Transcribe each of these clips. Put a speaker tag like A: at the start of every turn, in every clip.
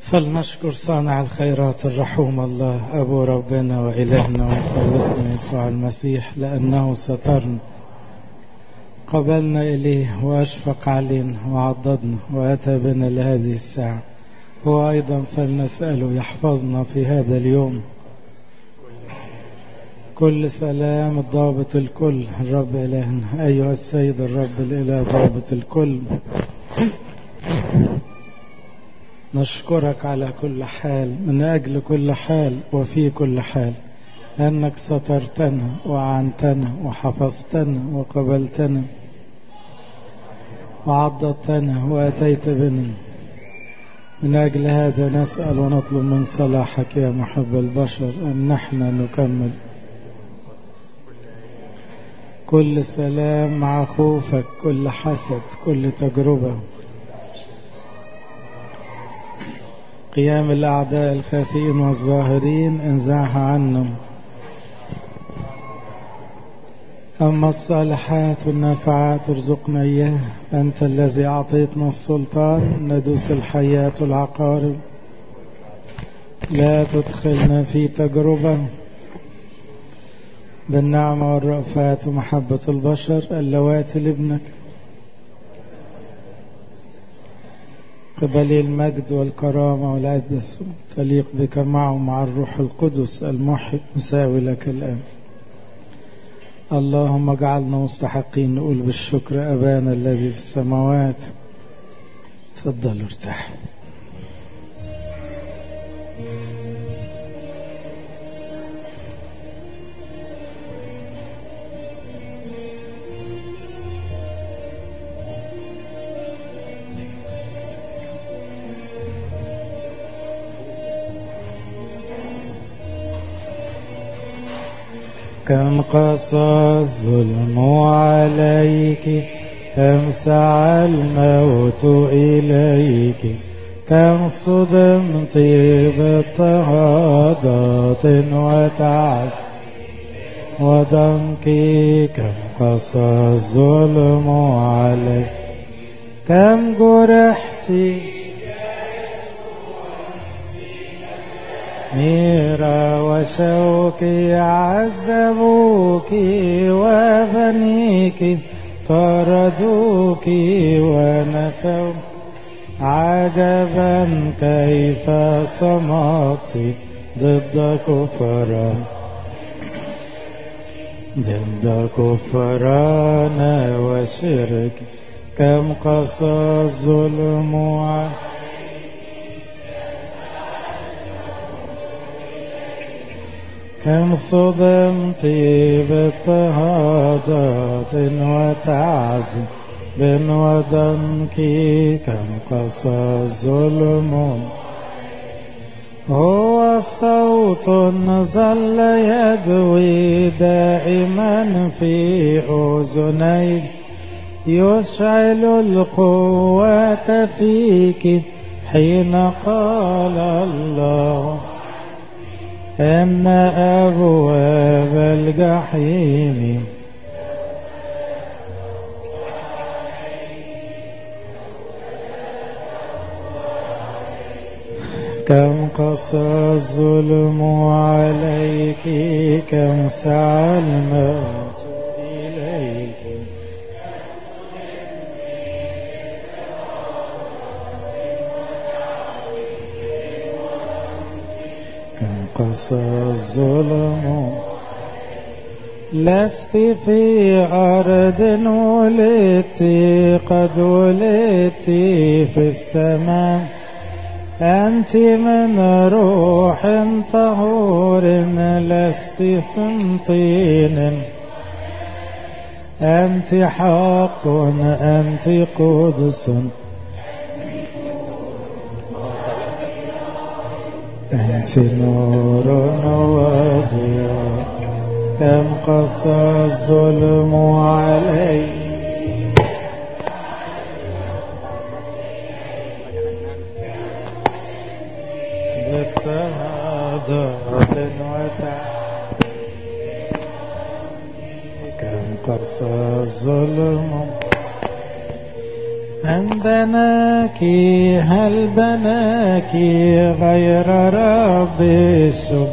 A: فلنشكر صانع الخيرات الرحوم الله أبو ربنا وإلهنا ومخلصنا يسوع المسيح لأنه سترنا قبلنا إليه وأشفق علينا وعضدنا وأتى بنا لهذه الساعة هو أيضا فلنسأله يحفظنا في هذا اليوم كل سلام الضابط الكل الرب إلهنا أيها السيد الرب الإله ضابط الكل نشكرك على كل حال من أجل كل حال وفي كل حال أنك سترتنا وعنتنا وحفظتنا وقبلتنا وعضدتنا وأتيت بنا من أجل هذا نسأل ونطلب من صلاحك يا محب البشر أن نحن نكمل كل سلام مع خوفك كل حسد كل تجربة قيام الأعداء الخافين والظاهرين انزعها عنا أما الصالحات والنافعات ارزقنا إياه أنت الذي أعطيتنا السلطان ندوس الحيات والعقارب لا تدخلنا في تجربة بالنعمة والرأفات ومحبة البشر اللواتي لابنك قبل المجد والكرامة والعدس تليق بك معه مع الروح القدس المحب مساوي لك الآن اللهم اجعلنا مستحقين نقول بالشكر أبانا الذي في السماوات تفضل ارتاح كم قسى الظلم عليك كم سعى الموت إليك كم صدمت باضطهادات وتعس وضنك كم قسى الظلم عليك كم جرحتِ ميرا وشوك عذبوك وبنيك طردوك ونفوا عجبا كيف صمت ضد كفران ضد كفران وشرك كم قصى الظلم عليك كم صدمت باضطهادات وتعذب وضنك كم قسى الظلم هو صوت ظل يدوي دائما في أذنيك يشعل القوة فيك حين قال الله أن أبواب الجحيم كم قسى الظلم عليك كم سعى الموت إليك قسى الظلم لست في أرض ولدت قد ولدت في السماء أنت من روح طهور لست من طين أنت حق أنت قدس أنت نور وضياء كم قسى الظلم علي باضطهادات وتعب كم قسى الظلم من بناك هل بناك غير رب السوء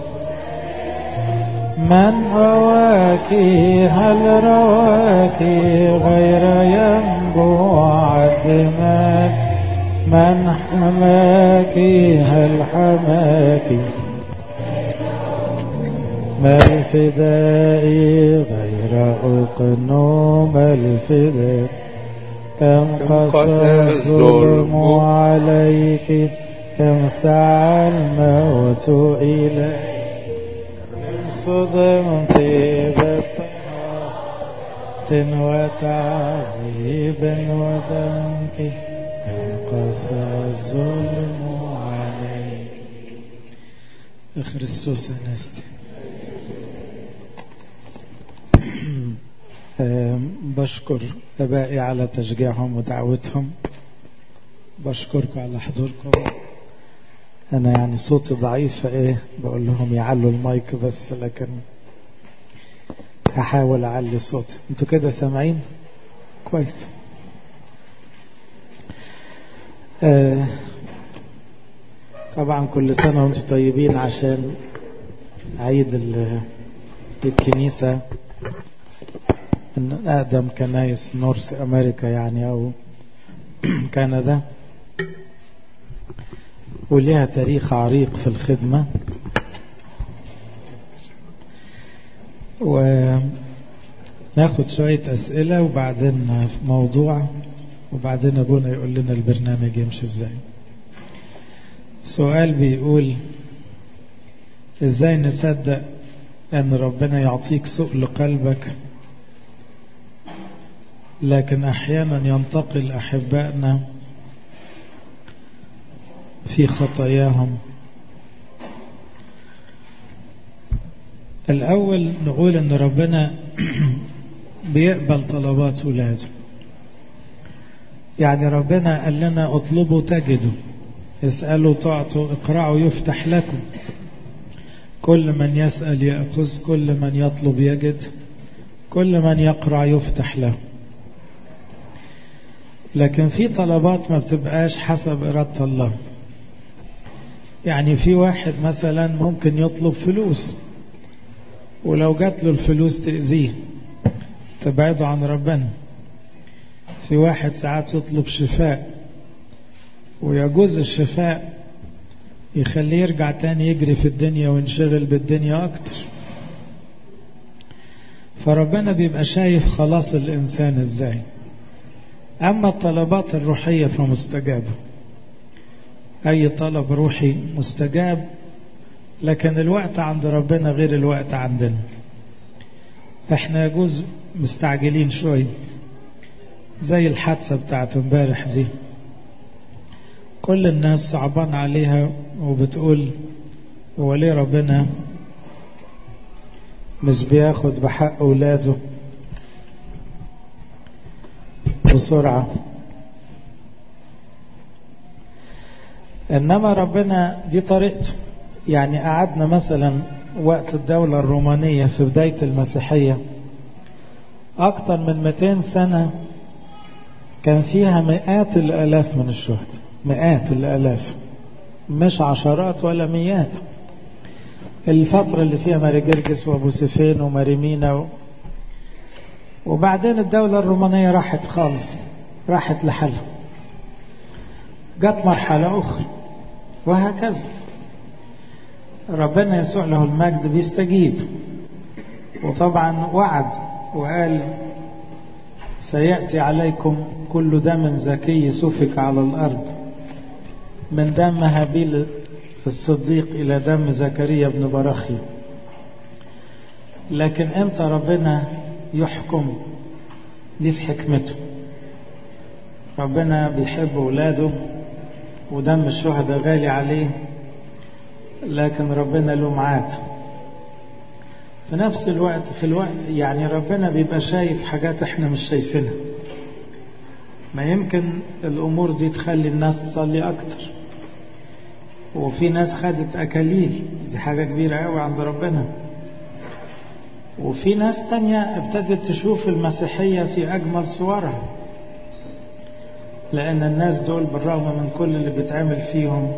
A: من رواك هل رواك غير ينبوع دماك من حماك هل حماك ما الفداء غير أقنوم الفداء كم قسى الظلم عليك كم سعى الموت إليك صدم طيبة وتعذيب ودمك كم قسى الظلم عليك خريستوس أنستي بشكر أبائي على تشجيعهم ودعوتهم بشكركم على حضوركم أنا يعني صوتي ضعيف فإيه بقول لهم يعلوا المايك بس لكن هحاول أعلي صوتي أنتوا كده سامعين كويس آه طبعا كل سنة وانتم طيبين عشان عيد الكنيسة من أقدم كنايس نورث أمريكا يعني أو كندا ولها تاريخ عريق في الخدمة وناخد شوية أسئلة وبعدين موضوع وبعدين أبونا يقول لنا البرنامج يمشي ازاي سؤال بيقول ازاي نصدق ان ربنا يعطيك سؤل قلبك لكن احيانا ينتقل احبائنا في خطاياهم الاول نقول ان ربنا بيقبل طلبات ولاده يعني ربنا قال لنا اطلبوا تجدوا اسألوا تعطوا اقرعوا يفتح لكم كل من يسأل يأخذ كل من يطلب يجد كل من يقرع يفتح له لكن في طلبات ما بتبقاش حسب إرادة الله يعني في واحد مثلا ممكن يطلب فلوس ولو جات له الفلوس تأذيه تبعده عن ربنا في واحد ساعات يطلب شفاء ويجوز الشفاء يخليه يرجع تاني يجري في الدنيا وينشغل بالدنيا أكتر فربنا بيبقى شايف خلاص الإنسان إزاي أما الطلبات الروحية فمستجابة أي طلب روحي مستجاب لكن الوقت عند ربنا غير الوقت عندنا احنا يجوز مستعجلين شوية زي الحادثة بتاعت امبارح دي كل الناس صعبان عليها وبتقول هو ليه ربنا مش بياخد بحق اولاده بسرعة انما ربنا دي طريقته يعني قعدنا مثلا وقت الدولة الرومانية في بداية المسيحية أكثر من 200 سنة كان فيها مئات الآلاف من الشهداء مئات الآلاف مش عشرات ولا مئات الفترة اللي فيها ماري جرجس وابو سفين وماري مينا و... وبعدين الدولة الرومانية راحت خالص راحت لحالها جت مرحلة أخرى وهكذا ربنا يسوع له المجد بيستجيب وطبعا وعد وقال سيأتي عليكم كل دم زكي سفك على الأرض من دم هابيل الصديق إلى دم زكريا بن برخي لكن امتى ربنا يحكم دي في حكمته ربنا بيحب أولاده ودم الشهداء غالي عليه لكن ربنا له ميعاد في نفس الوقت في الوقت يعني ربنا بيبقى شايف حاجات احنا مش شايفينها ما يمكن الامور دي تخلي الناس تصلي اكتر وفي ناس خدت اكاليل دي حاجه كبيره قوي عند ربنا وفي ناس تانية ابتدت تشوف المسيحية في أجمل صورها لأن الناس دول بالرغم من كل اللي بيتعمل فيهم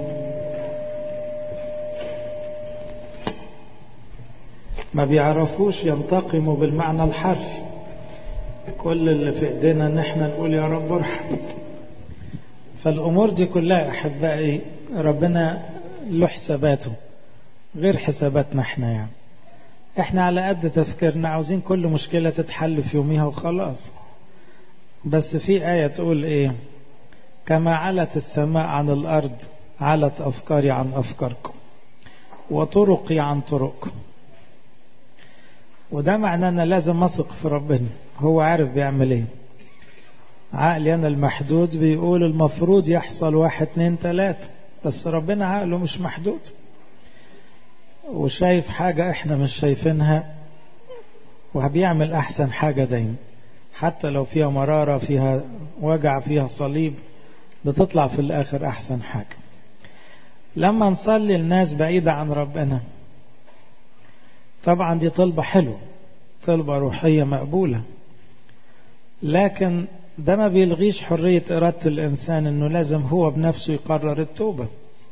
A: ما بيعرفوش ينتقموا بالمعنى الحرفي كل اللي في ايدينا ان احنا نقول يا رب ارحم فالامور دي كلها احبائي ربنا له حساباته غير حساباتنا احنا يعني احنا على قد تفكيرنا عاوزين كل مشكلة تتحل في يوميها وخلاص بس في آية تقول ايه كما علت السماء عن الأرض علت أفكاري عن أفكاركم وطرقي عن طرقكم وده معناه أنا لازم أثق في ربنا هو عارف بيعمل ايه عقلي أنا المحدود بيقول المفروض يحصل واحد اتنين تلاتة بس ربنا عقله مش محدود وشايف حاجة احنا مش شايفينها وبيعمل أحسن حاجة دايما حتى لو فيها مرارة فيها وجع فيها صليب بتطلع في الآخر أحسن حاجة لما نصلي الناس بعيدة عن ربنا طبعا دي طلبة حلوة طلبة روحية مقبولة لكن ده ما بيلغيش حرية إرادة الإنسان إنه لازم هو بنفسه يقرر التوبة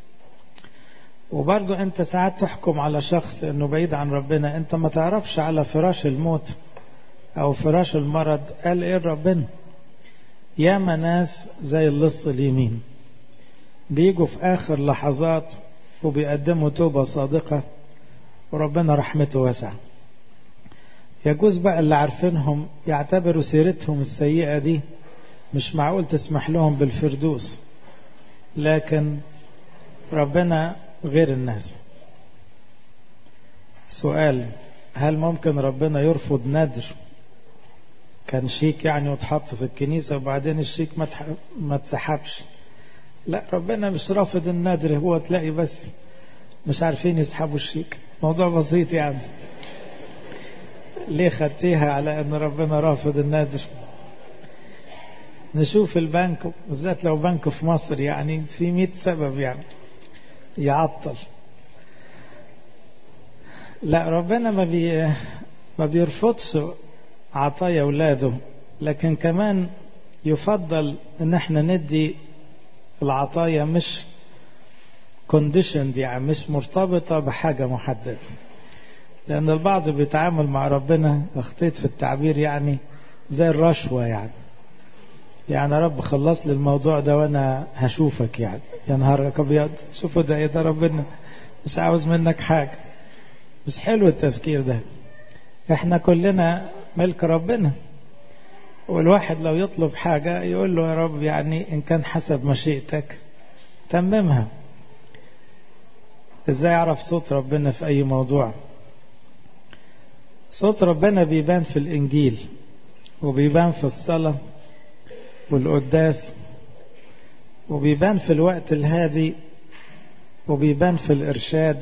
A: وبرضه أنت ساعات تحكم على شخص إنه بعيد عن ربنا أنت ما تعرفش على فراش الموت أو فراش المرض قال إيه ربنا ياما ناس زي اللص اليمين بيجوا في آخر لحظات وبيقدموا توبة صادقة وربنا رحمته واسعة يجوز بقى اللي عارفينهم يعتبروا سيرتهم السيئة دي مش معقول تسمح لهم بالفردوس لكن ربنا غير الناس سؤال هل ممكن ربنا يرفض ندر كان شيك يعني واتحط في الكنيسة وبعدين الشيك ما اتسحبش لا ربنا مش رافض النادر هو تلاقي بس مش عارفين يسحبوا الشيك موضوع بسيط يعني ليه خدتيها على ان ربنا رافض النادر نشوف البنك بالذات لو بنك في مصر يعني في مئة سبب يعني يعطل لا ربنا ما بي ما بيرفضش عطايا اولاده لكن كمان يفضل ان احنا ندي العطايا مش كونديشند يعني مش مرتبطة بحاجة محددة لأن البعض بيتعامل مع ربنا اخطيت في التعبير يعني زي الرشوة يعني يعني يا رب خلص لي الموضوع ده وانا هشوفك يعني يا نهارك ابيض شوفوا ده ايه ده ربنا مش عاوز منك حاجة مش حلو التفكير ده احنا كلنا ملك ربنا والواحد لو يطلب حاجة يقول له يا رب يعني إن كان حسب مشيئتك تممها إزاي أعرف صوت ربنا في أي موضوع صوت ربنا بيبان في الإنجيل وبيبان في الصلاة والقداس وبيبان في الوقت الهادي وبيبان في الإرشاد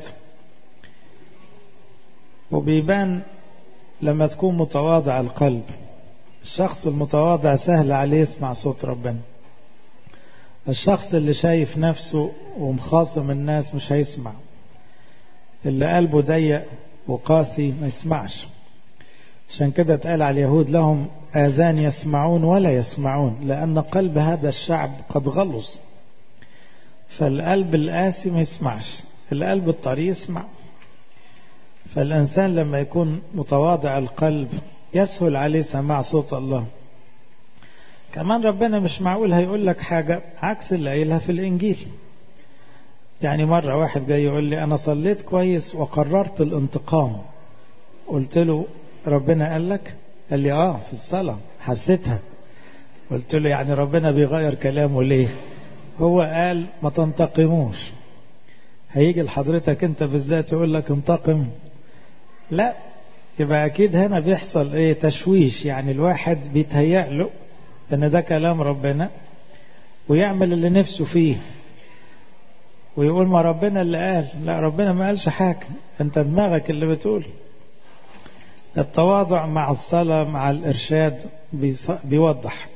A: وبيبان لما تكون متواضع القلب الشخص المتواضع سهل عليه يسمع صوت ربنا الشخص اللي شايف نفسه ومخاصم الناس مش هيسمع اللي قلبه ضيق وقاسي ما يسمعش عشان كده اتقال على اليهود لهم آذان يسمعون ولا يسمعون لأن قلب هذا الشعب قد غلظ فالقلب القاسي ما يسمعش القلب الطري يسمع فالإنسان لما يكون متواضع القلب يسهل عليه سماع صوت الله كمان ربنا مش معقول هيقول لك حاجة عكس اللي قايلها في الإنجيل يعني مرة واحد جاي يقول لي أنا صليت كويس وقررت الانتقام قلت له ربنا قال لك قال لي آه في الصلاة حسيتها قلت له يعني ربنا بيغير كلامه ليه هو قال ما تنتقموش هيجي لحضرتك انت بالذات يقول لك انتقم لا يبقى اكيد هنا بيحصل ايه تشويش يعني الواحد بيتهيأ له ان ده كلام ربنا ويعمل اللي نفسه فيه ويقول ما ربنا اللي قال لا ربنا ما قالش حاجة انت دماغك اللي بتقول التواضع مع الصلاة مع الإرشاد بيوضح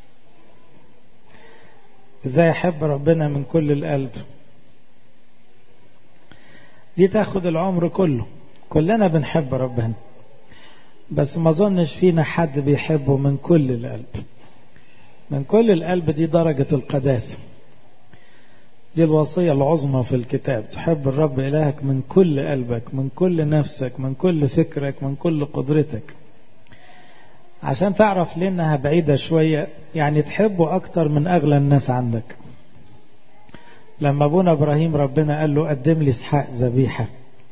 A: ازاي احب ربنا من كل القلب دي تاخد العمر كله كلنا بنحب ربنا بس ما ظنش فينا حد بيحبه من كل القلب من كل القلب دي درجة القداسة دي الوصية العظمى في الكتاب تحب الرب إلهك من كل قلبك من كل نفسك من كل فكرك من كل قدرتك عشان تعرف ليه انها بعيدة شوية يعني تحبه أكتر من أغلى الناس عندك لما أبونا إبراهيم ربنا قال له قدم لي إسحاق ذبيحة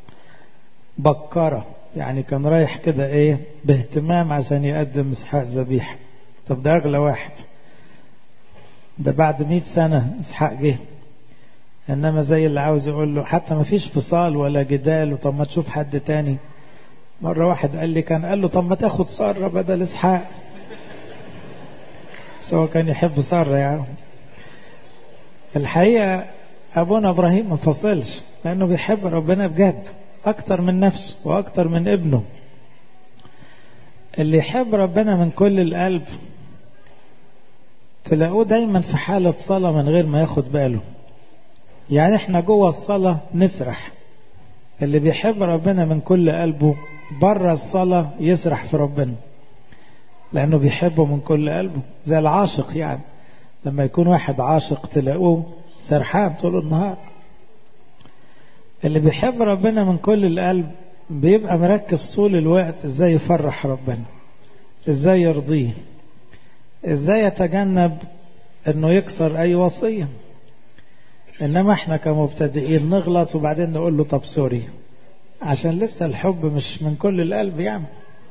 A: بكرة يعني كان رايح كده إيه باهتمام عشان يقدم إسحاق ذبيحة طب ده أغلى واحد ده بعد مئة سنة إسحاق جه إنما زي اللي عاوز يقول له حتى ما فيش فصال ولا جدال وطب ما تشوف حد تاني مرة واحد قال لي كان قال له طب ما تاخد سارة بدل إسحاق سواء كان يحب سارة يعني الحقيقة أبونا إبراهيم ما فصلش لأنه بيحب ربنا بجد أكتر من نفسه وأكتر من ابنه اللي يحب ربنا من كل القلب تلاقوه دايما في حالة صلاة من غير ما ياخد باله يعني احنا جوه الصلاة نسرح اللي بيحب ربنا من كل قلبه بره الصلاة يسرح في ربنا لأنه بيحبه من كل قلبه زي العاشق يعني لما يكون واحد عاشق تلاقوه سرحان طول النهار اللي بيحب ربنا من كل القلب بيبقى مركز طول الوقت ازاي يفرح ربنا ازاي يرضيه ازاي يتجنب انه يكسر اي وصيه انما احنا كمبتدئين نغلط وبعدين نقول له طب سوري عشان لسه الحب مش من كل القلب يعني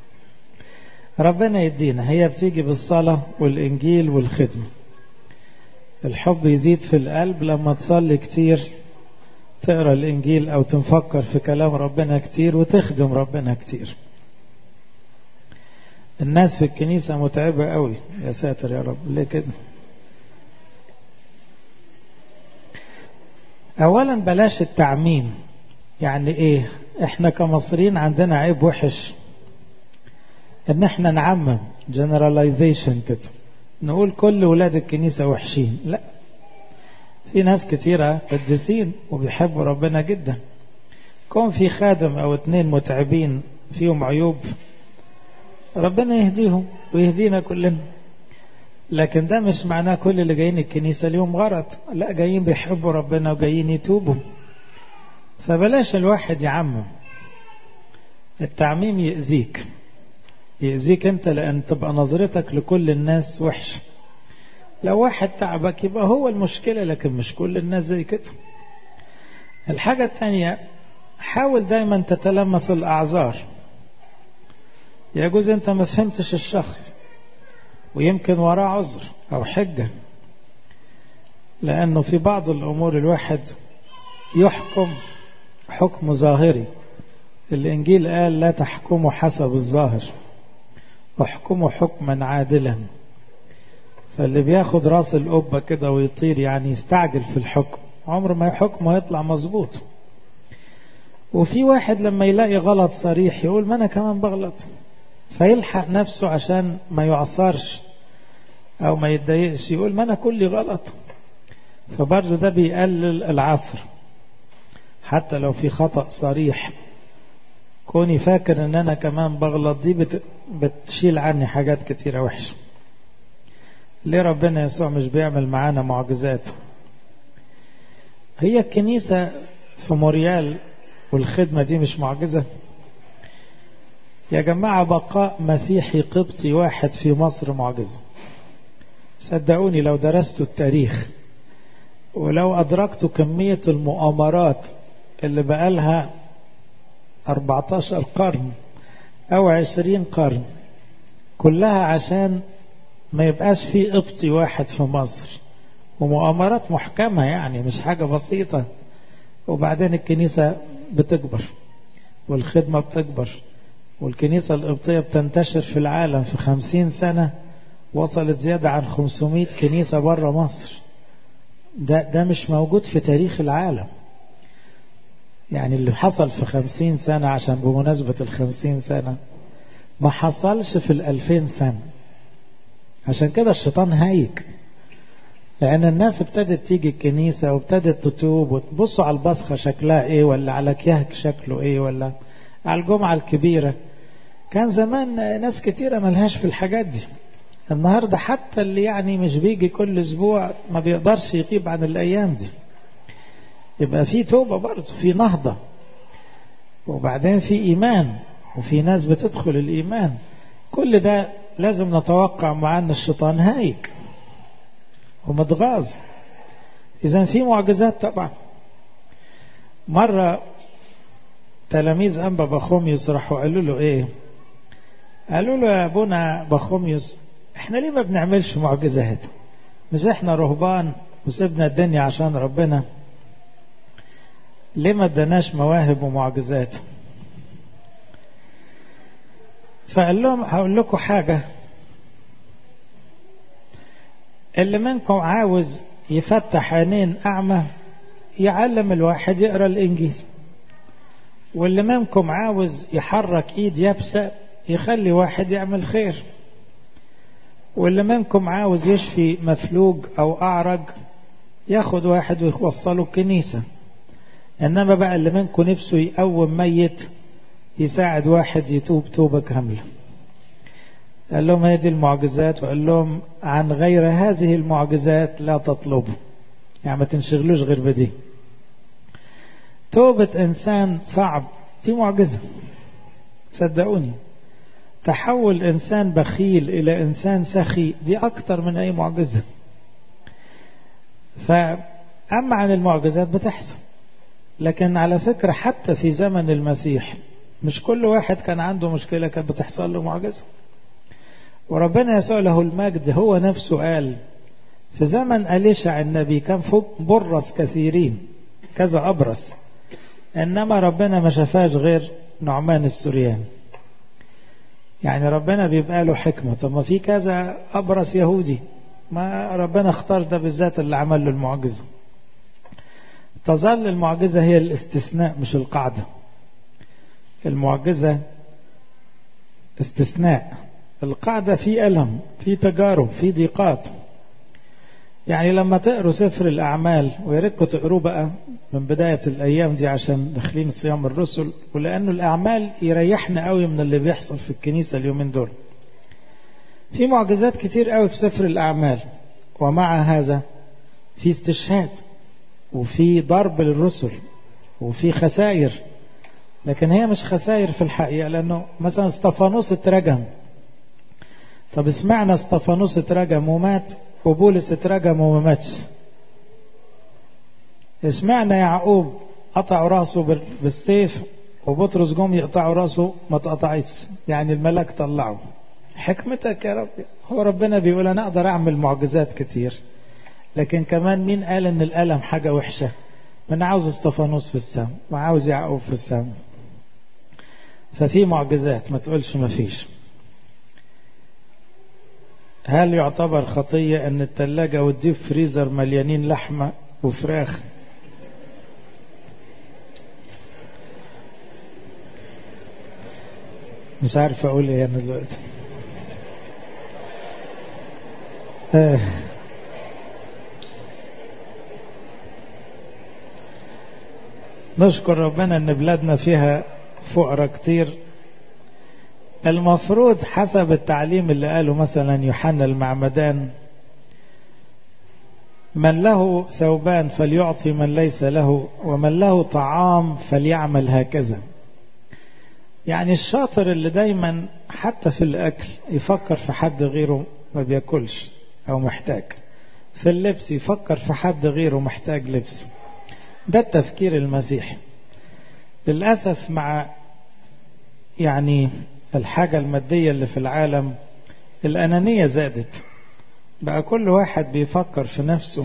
A: ربنا يدينا هي بتيجي بالصلاة والإنجيل والخدمة الحب يزيد في القلب لما تصلي كتير تقرأ الإنجيل أو تنفكر في كلام ربنا كتير وتخدم ربنا كتير الناس في الكنيسة متعبة قوي يا ساتر يا رب ليه كده أولا بلاش التعميم يعني إيه إحنا كمصريين عندنا عيب وحش إن إحنا نعمم generalization كده نقول كل ولاد الكنيسة وحشين لا في ناس كتيرة قديسين وبيحبوا ربنا جدا كون في خادم أو اتنين متعبين فيهم عيوب ربنا يهديهم ويهدينا كلنا لكن ده مش معناه كل اللي جايين الكنيسة ليهم غرض لا جايين بيحبوا ربنا وجايين يتوبوا فبلاش الواحد يعمم التعميم يأذيك يأذيك انت لأن تبقى نظرتك لكل الناس وحشة لو واحد تعبك يبقى هو المشكلة لكن مش كل الناس زي كده الحاجة الثانية حاول دايما تتلمس الأعذار يجوز انت ما فهمتش الشخص ويمكن وراه عذر أو حجة لأنه في بعض الأمور الواحد يحكم حكم ظاهري الإنجيل قال لا تحكموا حسب الظاهر واحكموا حكما عادلا فاللي بياخد راس القبة كده ويطير يعني يستعجل في الحكم عمر ما حكمه يطلع مظبوط وفي واحد لما يلاقي غلط صريح يقول ما أنا كمان بغلط فيلحق نفسه عشان ما يعصرش أو ما يتضايقش يقول ما أنا كلي غلط فبرضه ده بيقلل العصر حتى لو في خطأ صريح كوني فاكر ان انا كمان بغلط دي بت... بتشيل عني حاجات كتيرة وحشة ليه ربنا يسوع مش بيعمل معانا معجزات هي الكنيسة في موريال والخدمة دي مش معجزة يا جماعة بقاء مسيحي قبطي واحد في مصر معجزة صدقوني لو درستوا التاريخ ولو أدركتوا كمية المؤامرات اللي بقالها 14 قرن أو 20 قرن كلها عشان ما يبقاش في قبطي واحد في مصر ومؤامرات محكمة يعني مش حاجة بسيطة وبعدين الكنيسة بتكبر والخدمة بتكبر والكنيسة القبطية بتنتشر في العالم في خمسين سنة وصلت زيادة عن 500 كنيسة بره مصر ده, ده مش موجود في تاريخ العالم يعني اللي حصل في خمسين سنة عشان بمناسبة الخمسين سنة ما حصلش في الألفين سنة عشان كده الشيطان هايك لأن الناس ابتدت تيجي الكنيسة وابتدت تتوب وتبصوا على البصخة شكلها ايه ولا على كيهك شكله ايه ولا على الجمعة الكبيرة كان زمان ناس كتيرة ملهاش في الحاجات دي النهاردة حتى اللي يعني مش بيجي كل اسبوع ما بيقدرش يغيب عن الايام دي يبقى في توبة برضه في نهضة وبعدين في ايمان وفي ناس بتدخل الايمان كل ده لازم نتوقع مع ان الشيطان هايج ومتغاظ اذا في معجزات طبعا مرة تلاميذ أنبا بخوميوس راحوا قالوا له إيه قالوا له يا أبونا بخوميوس إحنا ليه ما بنعملش معجزات مش إحنا رهبان وسيبنا الدنيا عشان ربنا ليه ما اداناش مواهب ومعجزات فقال لهم هقول لكم حاجة اللي منكم عاوز يفتح عينين أعمى يعلم الواحد يقرأ الإنجيل واللي منكم عاوز يحرك ايد يابسة يخلي واحد يعمل خير واللي منكم عاوز يشفي مفلوج او اعرج ياخد واحد ويوصله الكنيسة انما بقى اللي منكم نفسه يقوم ميت يساعد واحد يتوب توبة كاملة قال لهم هذه المعجزات وقال لهم عن غير هذه المعجزات لا تطلبوا يعني ما تنشغلوش غير بدي توبة إنسان صعب دي معجزة صدقوني تحول إنسان بخيل إلى إنسان سخي دي أكتر من أي معجزة فأما عن المعجزات بتحصل لكن على فكرة حتى في زمن المسيح مش كل واحد كان عنده مشكلة كانت بتحصل له معجزة وربنا يسوع له المجد هو نفسه قال في زمن أليشع النبي كان فوق برص كثيرين كذا أبرص إنما ربنا ما شفاش غير نعمان السورياني يعني ربنا بيبقى له حكمة طب ما في كذا أبرص يهودي ما ربنا اختار ده بالذات اللي عمل له المعجزة تظل المعجزة هي الاستثناء مش القاعدة المعجزة استثناء القاعدة في ألم في تجارب في ضيقات يعني لما تقروا سفر الأعمال ويا ريتكم تقروه بقى من بداية الأيام دي عشان داخلين صيام الرسل ولأنه الأعمال يريحنا قوي من اللي بيحصل في الكنيسة اليومين دول في معجزات كتير قوي في سفر الأعمال ومع هذا في استشهاد وفي ضرب للرسل وفي خسائر لكن هي مش خسائر في الحقيقة لأنه مثلا استفانوس اترجم طب اسمعنا استفانوس اترجم ومات وبولس اترجم وما ماتش اسمعنا يعقوب قطعوا راسه بالسيف وبطرس جم يقطعوا راسه ما اتقطعتش يعني الملاك طلعه حكمتك يا رب هو ربنا بيقول انا اقدر اعمل معجزات كتير لكن كمان مين قال ان الالم حاجه وحشه ما انا عاوز استفانوس في السماء وعاوز يعقوب في السماء ففي معجزات ما تقولش ما فيش هل يعتبر خطية أن التلاجة والديب فريزر مليانين لحمة وفراخ مش عارف أقول إيه أنا دلوقتي آه. نشكر ربنا أن بلادنا فيها فقراء كتير المفروض حسب التعليم اللي قاله مثلا يوحنا المعمدان من له ثوبان فليعطي من ليس له ومن له طعام فليعمل هكذا يعني الشاطر اللي دايما حتى في الأكل يفكر في حد غيره ما بياكلش أو محتاج في اللبس يفكر في حد غيره محتاج لبس ده التفكير المسيحي للأسف مع يعني الحاجة المادية اللي في العالم الأنانية زادت بقى كل واحد بيفكر في نفسه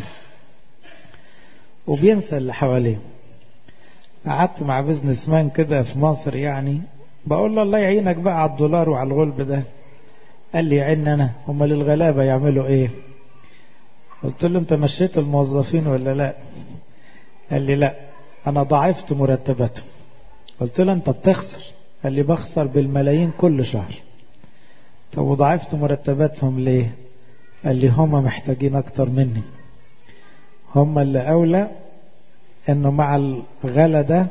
A: وبينسى اللي حواليه قعدت مع بزنس مان كده في مصر يعني بقول له الله يعينك بقى على الدولار وعلى الغلب ده قال لي يعين انا هم للغلابة يعملوا ايه قلت له انت مشيت الموظفين ولا لا قال لي لا انا ضاعفت مرتباتهم قلت له انت بتخسر قال لي بخسر بالملايين كل شهر طب وضاعفت مرتباتهم ليه قال لي هم محتاجين اكتر مني هم اللي اولى انه مع الغلا ده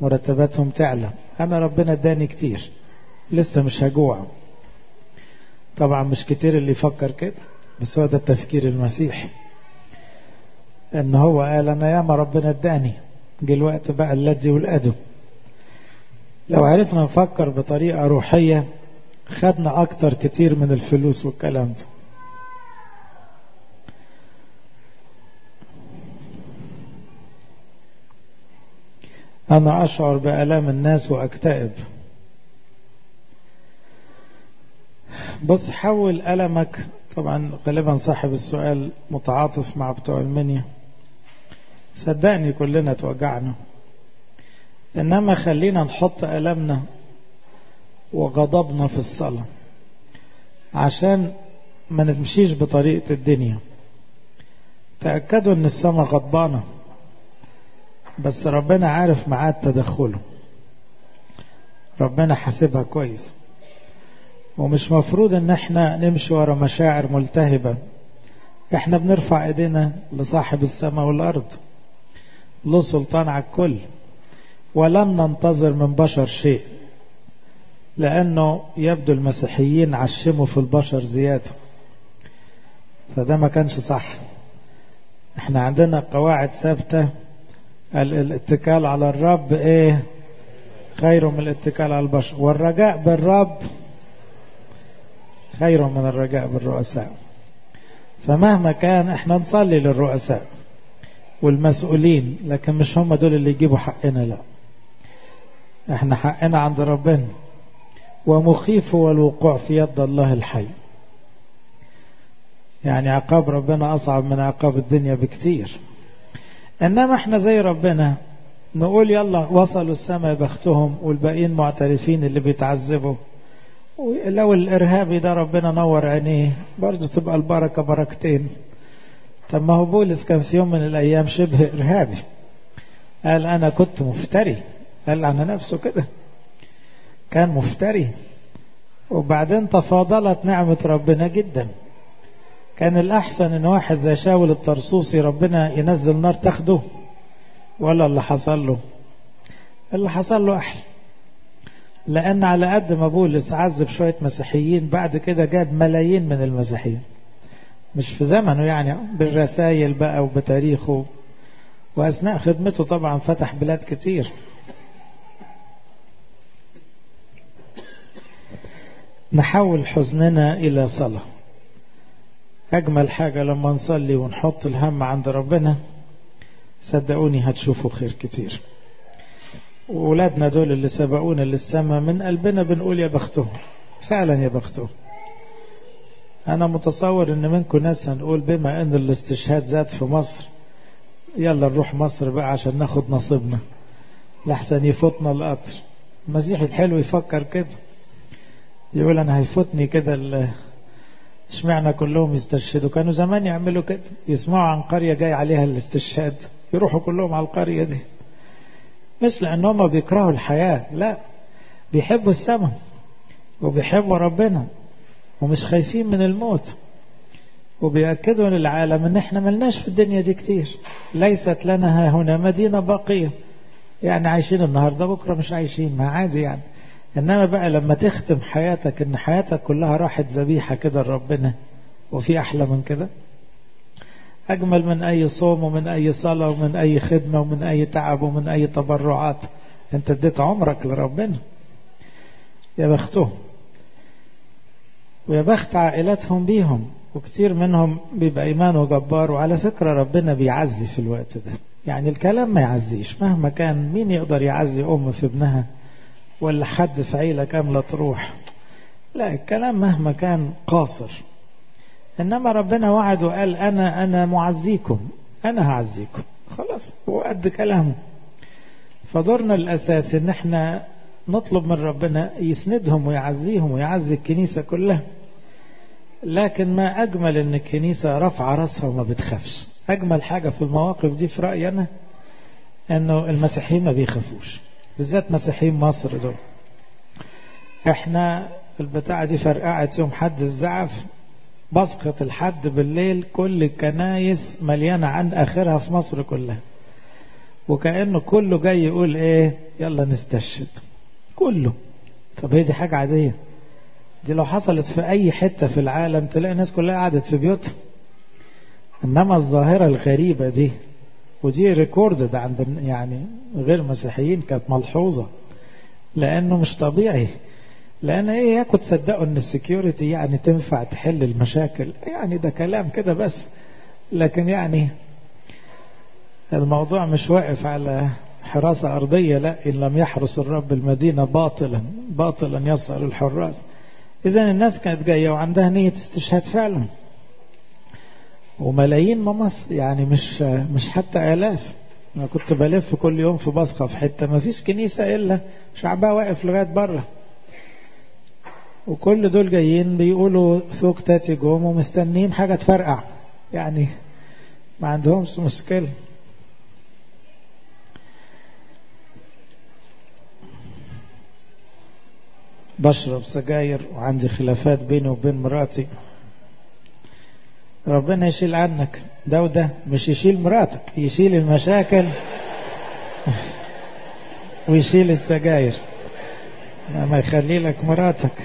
A: مرتباتهم تعلى انا ربنا اداني كتير لسه مش هجوع طبعا مش كتير اللي يفكر كده بس هو ده التفكير المسيحي ان هو قال انا ياما ربنا اداني جه الوقت بقى الذي والأدو لو عرفنا نفكر بطريقة روحية خدنا اكتر كتير من الفلوس والكلام ده أنا أشعر بألام الناس وأكتئب بص حول ألمك طبعا غالبا صاحب السؤال متعاطف مع بتوع المنيا صدقني كلنا توجعنا إنما خلينا نحط ألمنا وغضبنا في الصلاة عشان ما نمشيش بطريقة الدنيا تأكدوا أن السماء غضبانة بس ربنا عارف معاد تدخله ربنا حاسبها كويس ومش مفروض ان احنا نمشي ورا مشاعر ملتهبة احنا بنرفع ايدينا لصاحب السماء والارض له سلطان على الكل ولن ننتظر من بشر شيء لانه يبدو المسيحيين عشموا في البشر زيادة فده ما كانش صح احنا عندنا قواعد ثابته الاتكال على الرب ايه خير من الاتكال على البشر والرجاء بالرب خير من الرجاء بالرؤساء فمهما كان احنا نصلي للرؤساء والمسؤولين لكن مش هم دول اللي يجيبوا حقنا لا احنا حقنا عند ربنا ومخيف هو الوقوع في يد الله الحي يعني عقاب ربنا أصعب من عقاب الدنيا بكتير إنما احنا زي ربنا نقول يلا وصلوا السماء بختهم والباقيين معترفين اللي بيتعذبوا ولو الإرهابي ده ربنا نور عينيه برضه تبقى البركة بركتين طب ما هو بولس كان في يوم من الأيام شبه إرهابي قال أنا كنت مفتري قال عن نفسه كده كان مفتري وبعدين تفاضلت نعمة ربنا جدا كان الأحسن إن واحد زي شاول الطرسوسي ربنا ينزل نار تاخده ولا اللي حصل له اللي حصل له أحلى لأن على قد ما بولس عذب شوية مسيحيين بعد كده جاب ملايين من المسيحيين مش في زمنه يعني بالرسائل بقى وبتاريخه وأثناء خدمته طبعا فتح بلاد كتير نحول حزننا إلى صلاة أجمل حاجة لما نصلي ونحط الهم عند ربنا صدقوني هتشوفوا خير كتير وولادنا دول اللي سبقونا للسماء من قلبنا بنقول يا بختهم فعلا يا بختهم أنا متصور إن منكم ناس هنقول بما إن الاستشهاد زاد في مصر يلا نروح مصر بقى عشان ناخد نصيبنا لحسن يفوتنا القطر المسيح الحلو يفكر كده يقول أنا هيفوتني كده اشمعنى كلهم يستشهدوا كانوا زمان يعملوا كده يسمعوا عن قرية جاي عليها الاستشهاد يروحوا كلهم على القرية دي مش لأنهم بيكرهوا الحياة لا بيحبوا السماء وبيحبوا ربنا ومش خايفين من الموت وبيأكدوا للعالم ان احنا ملناش في الدنيا دي كتير ليست لنا ها هنا مدينة باقية يعني عايشين النهاردة بكرة مش عايشين ما عادي يعني انما بقى لما تختم حياتك ان حياتك كلها راحت ذبيحة كده لربنا وفي احلى من كده اجمل من اي صوم ومن اي صلاة ومن اي خدمة ومن اي تعب ومن اي تبرعات انت اديت عمرك لربنا يا بختهم ويا بخت عائلتهم بيهم وكتير منهم بيبقى إيمانه جبار وعلى فكرة ربنا بيعزي في الوقت ده يعني الكلام ما يعزيش مهما كان مين يقدر يعزي أم في ابنها ولا حد في عيلة كاملة تروح لا الكلام مهما كان قاصر إنما ربنا وعد وقال أنا أنا معزيكم أنا هعزيكم خلاص هو قد كلامه فدورنا الأساسي إن احنا نطلب من ربنا يسندهم ويعزيهم ويعزي الكنيسة كلها لكن ما أجمل إن الكنيسة رفع راسها وما بتخافش أجمل حاجة في المواقف دي في رأيي أنا إنه المسيحيين ما بيخافوش بالذات مسيحيين مصر دول إحنا البتاعة دي فرقعت يوم حد الزعف بسقط الحد بالليل كل الكنايس مليانة عن آخرها في مصر كلها وكأنه كله جاي يقول إيه يلا نستشهد كله طب هي دي حاجة عادية دي لو حصلت في أي حتة في العالم تلاقي الناس كلها قعدت في بيوتها إنما الظاهرة الغريبة دي ودي ريكوردد عند يعني غير مسيحيين كانت ملحوظة لأنه مش طبيعي لأن إيه ياكل تصدقوا إن السكيورتي يعني تنفع تحل المشاكل يعني ده كلام كده بس لكن يعني الموضوع مش واقف على حراسة أرضية لا إن لم يحرس الرب المدينة باطلا باطلا يسأل الحراس إذا الناس كانت جاية وعندها نية استشهاد فعلا وملايين ما مصر يعني مش مش حتى آلاف أنا كنت بلف كل يوم في بصخة في حتة ما فيش كنيسة إلا شعبها واقف لغاية بره وكل دول جايين بيقولوا ثوك تاتي جوم ومستنين حاجة تفرقع يعني ما عندهمش مشكلة بشرب سجاير وعندي خلافات بيني وبين مراتي ربنا يشيل عنك ده وده مش يشيل مراتك يشيل المشاكل ويشيل السجاير ما يخلي لك مراتك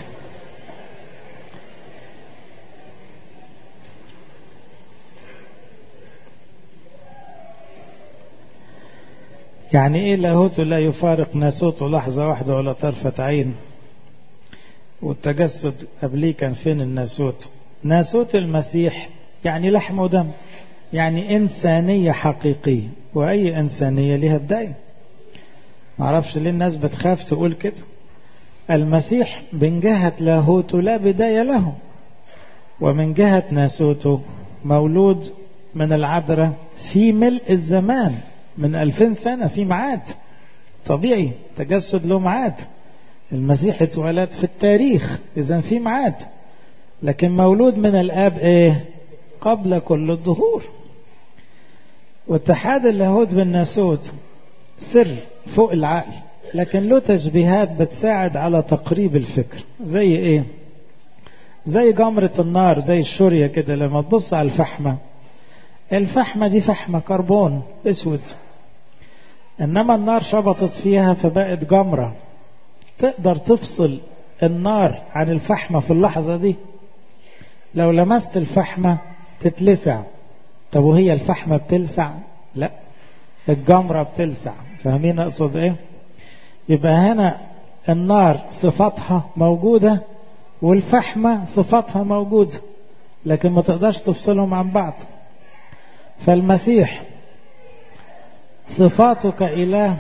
A: يعني ايه لاهوت لا يفارق ناسوت لحظة واحدة ولا طرفة عين والتجسد قبليه كان فين الناسوت ناسوت المسيح يعني لحم ودم يعني إنسانية حقيقية وأي إنسانية لها بداية معرفش ليه الناس بتخاف تقول كده المسيح من جهة لاهوته لا بداية له ومن جهة ناسوته مولود من العذراء في ملء الزمان من ألفين سنة في معاد طبيعي تجسد له معاد المسيح اتولد في التاريخ إذا في معاد لكن مولود من الآب إيه قبل كل الظهور واتحاد اللاهوت بالناسوت سر فوق العقل لكن له تشبيهات بتساعد على تقريب الفكر زي ايه زي جمرة النار زي الشورية كده لما تبص على الفحمة الفحمة دي فحمة كربون اسود انما النار شبطت فيها فبقت جمرة تقدر تفصل النار عن الفحمة في اللحظة دي لو لمست الفحمة تتلسع طب وهي الفحمة بتلسع لا الجمرة بتلسع فاهمين اقصد ايه يبقى هنا النار صفاتها موجودة والفحمة صفاتها موجودة لكن ما تقدرش تفصلهم عن بعض فالمسيح صفاته كإله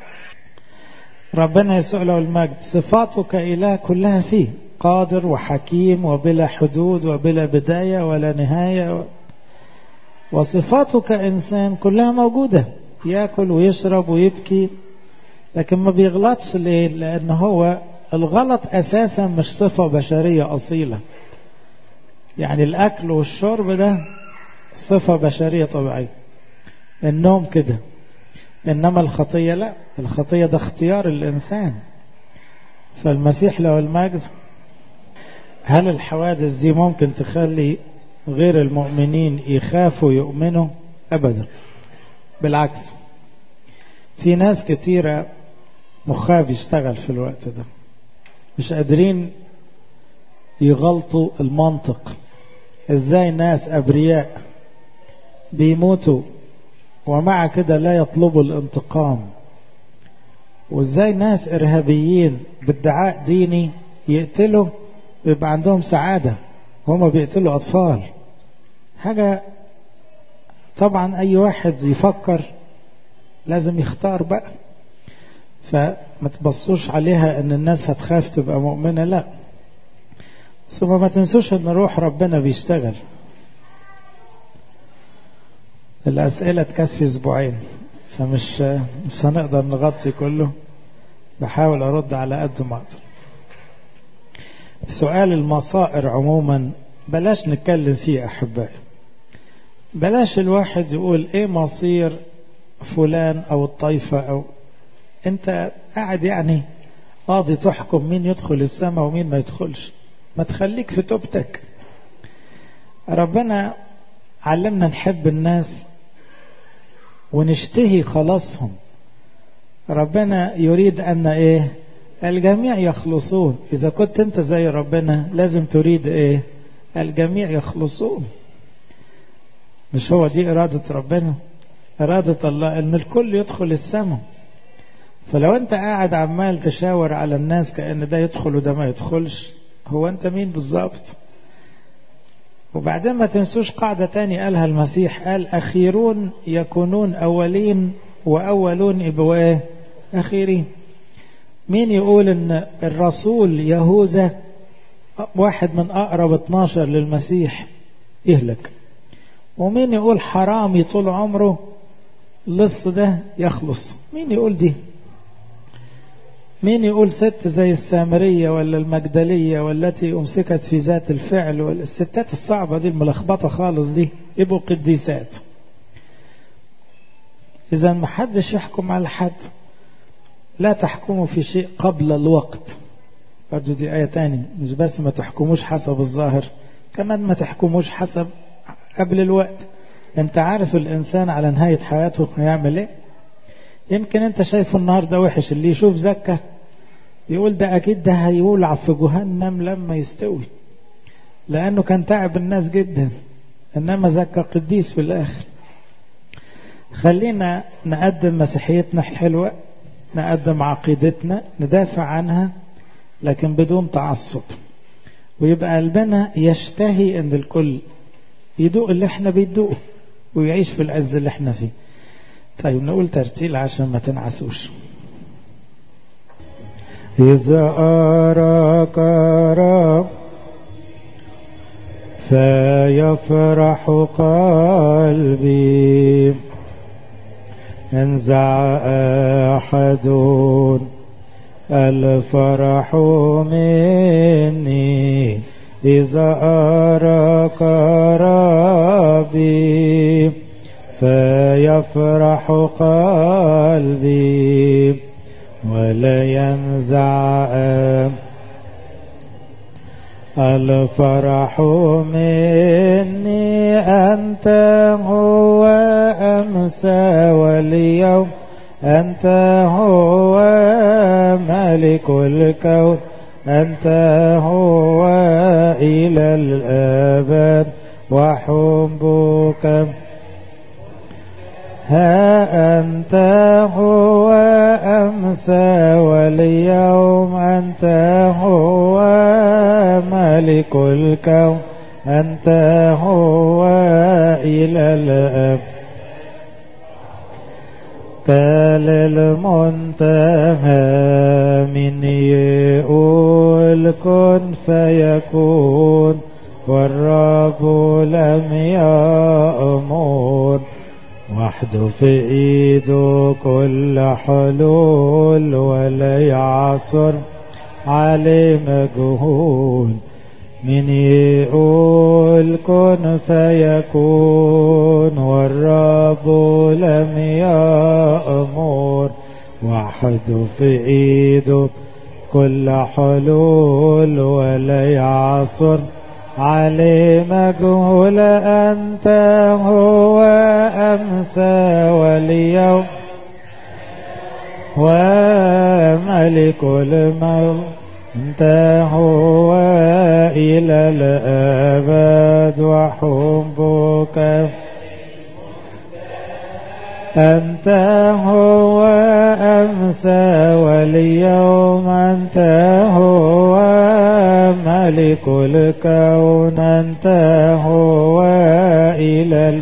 A: ربنا يسوع له المجد صفاته كإله كلها فيه قادر وحكيم وبلا حدود وبلا بداية ولا نهاية وصفاته كإنسان كلها موجودة يأكل ويشرب ويبكي لكن ما بيغلطش ليه لأن هو الغلط أساسا مش صفة بشرية أصيلة يعني الأكل والشرب ده صفة بشرية طبيعية النوم كده إنما الخطية لا الخطية ده اختيار الإنسان فالمسيح له المجد هل الحوادث دي ممكن تخلي غير المؤمنين يخافوا يؤمنوا أبدا بالعكس في ناس كتيرة مخها بيشتغل في الوقت ده مش قادرين يغلطوا المنطق ازاي ناس ابرياء بيموتوا ومع كده لا يطلبوا الانتقام وازاي ناس ارهابيين بادعاء ديني يقتلوا ويبقى عندهم سعادة وهم بيقتلوا اطفال حاجة طبعا اي واحد يفكر لازم يختار بقى فما تبصوش عليها ان الناس هتخاف تبقى مؤمنة لا ثم ما تنسوش ان روح ربنا بيشتغل الاسئلة تكفي اسبوعين فمش مش هنقدر نغطي كله بحاول ارد على قد ما اقدر سؤال المصائر عموما بلاش نتكلم فيه احبائي بلاش الواحد يقول ايه مصير فلان او الطائفة او انت قاعد يعني قاضي تحكم مين يدخل السماء ومين ما يدخلش ما تخليك في توبتك ربنا علمنا نحب الناس ونشتهي خلاصهم ربنا يريد أن إيه الجميع يخلصون إذا كنت أنت زي ربنا لازم تريد إيه الجميع يخلصون مش هو دي إرادة ربنا إرادة الله أن الكل يدخل السماء فلو أنت قاعد عمال تشاور على الناس كأن ده يدخل وده ما يدخلش هو أنت مين بالظبط وبعدين ما تنسوش قاعدة تاني قالها المسيح قال أخيرون يكونون أولين وأولون يبقوا أخيرين مين يقول ان الرسول يهوذا واحد من اقرب 12 للمسيح يهلك ومين يقول حرامي طول عمره لص ده يخلص مين يقول دي مين يقول ست زي السامرية ولا المجدلية والتي أمسكت في ذات الفعل والستات الصعبة دي الملخبطة خالص دي يبقوا قديسات إذا ما حدش يحكم على حد لا تحكموا في شيء قبل الوقت برضو دي آية تاني مش بس ما تحكموش حسب الظاهر كمان ما تحكموش حسب قبل الوقت انت عارف الإنسان على نهاية حياته هيعمل ايه يمكن انت شايفه النهاردة وحش اللي يشوف زكة يقول ده أكيد ده هيولع في جهنم لما يستوي لأنه كان تعب الناس جدا إنما زكى قديس في الآخر خلينا نقدم مسيحيتنا الحلوة نقدم عقيدتنا ندافع عنها لكن بدون تعصب ويبقى قلبنا يشتهي ان الكل يدوق اللي احنا بيدوقه ويعيش في العز اللي احنا فيه طيب نقول ترتيل عشان ما تنعسوش
B: إذا أراك رب فيفرح قلبي انزع أحد الفرح مني إذا أراك ربي فيفرح قلبي ولا ينزع الفرح مني أنت هو أمسى واليوم أنت هو ملك الكون أنت هو إلى الأبد وحبك ها أنت هو أمسى واليوم أنت هو ملك الكون أنت هو إلى الأب قال المنتهى من يقول كن فيكون والرب لم يأمر وحده في ايده كل حلول ولا يعصر عليه مجهول من يقول كن فيكون والرب لم يأمر وحده في ايده كل حلول ولا يعصر علي مجهول أنت هو أمسى واليوم وملك الموت أنت هو إلى الأبد وحبك أنت هو أمسى واليوم أنت هو ملك الكون أنت هو إلى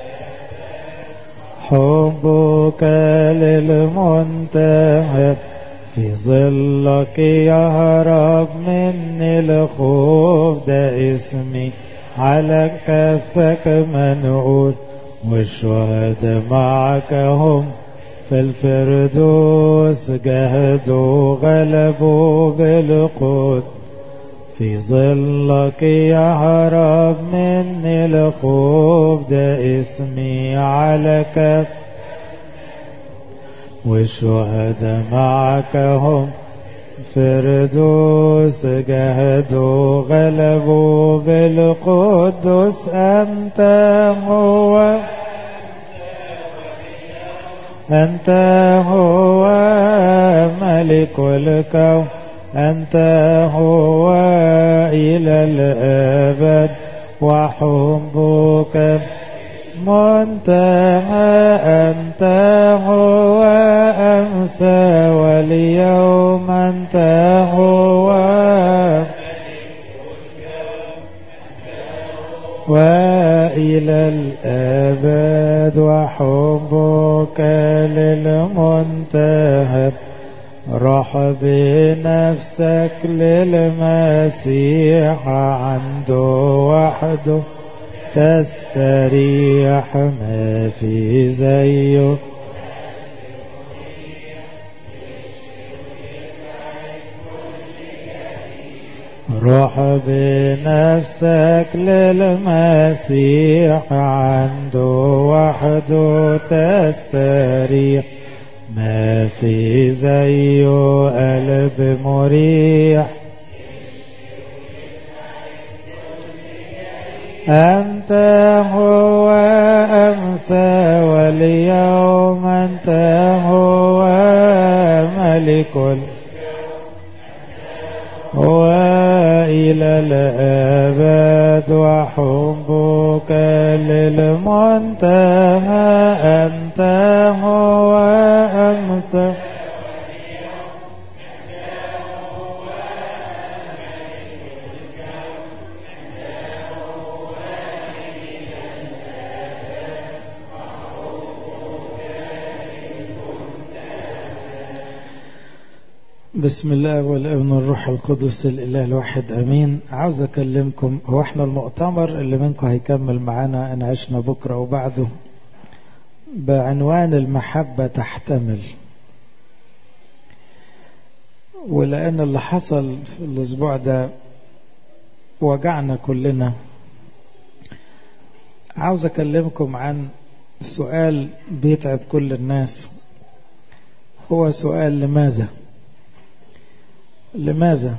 B: حبك للمنتهى في ظلك يهرب مني الخوف ده اسمي على كفك منقول والشهداء معك هم في الفردوس جهدوا غلبوا بالقدس في ظلك يهرب مني الخوف ده اسمي على كف والشهداء معك هم فردوس جهدوا غلبوا بالقدس أنت هو أنت هو ملك الكون أنت هو إلى الأبد وحبك منتهى أنت هو أمسى واليوم أنت هو وإلى الأبد وحبك للمنتهى روح بنفسك للمسيح عنده وحده تستريح ما في زيه روح بنفسك للمسيح عنده وحده تستريح ما في زيه قلب مريح أنت هو أمسى واليوم أنت هو ملك وإلى الأبد وحبك للمنتهى أنت هو أمسى
A: بسم الله والابن الروح القدس الاله الواحد امين عاوز اكلمكم هو احنا المؤتمر اللي منكم هيكمل معانا ان عشنا بكره وبعده بعنوان المحبه تحتمل ولان اللي حصل في الاسبوع ده وجعنا كلنا عاوز اكلمكم عن سؤال بيتعب كل الناس هو سؤال لماذا لماذا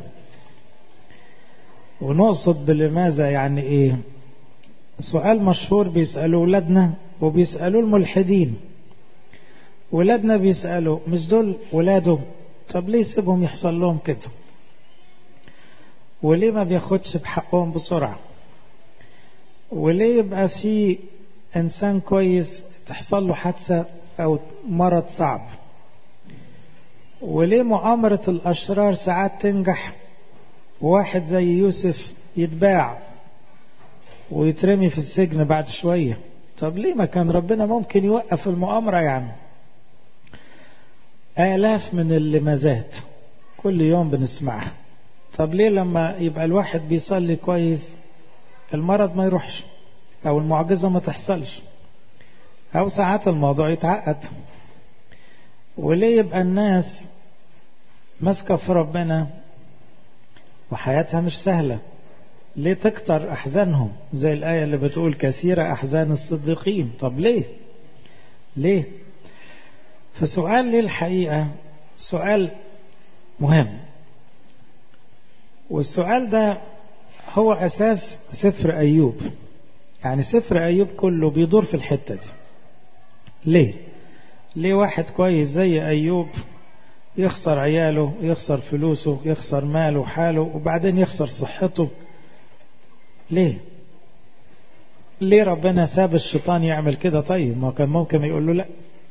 A: ونقصد بلماذا يعني ايه سؤال مشهور بيسألوه ولادنا وبيسألوه الملحدين ولادنا بيسألوا مش دول ولاده طب ليه يسيبهم يحصل لهم كده وليه ما بياخدش بحقهم بسرعة وليه يبقى في انسان كويس تحصل له حادثة او مرض صعب وليه مؤامرة الأشرار ساعات تنجح وواحد زي يوسف يتباع ويترمي في السجن بعد شوية طب ليه ما كان ربنا ممكن يوقف المؤامرة يعني آلاف من اللمازات كل يوم بنسمعها طب ليه لما يبقى الواحد بيصلي كويس المرض ما يروحش أو المعجزة ما تحصلش أو ساعات الموضوع يتعقد وليه يبقى الناس ماسكة في ربنا وحياتها مش سهلة ليه تكتر أحزانهم زي الآية اللي بتقول كثيرة أحزان الصديقين طب ليه ليه فسؤال ليه الحقيقة سؤال مهم والسؤال ده هو أساس سفر أيوب يعني سفر أيوب كله بيدور في الحتة دي ليه ليه واحد كويس زي أيوب يخسر عياله يخسر فلوسه يخسر ماله حاله وبعدين يخسر صحته ليه ليه ربنا ساب الشيطان يعمل كده طيب ما كان ممكن يقول له لا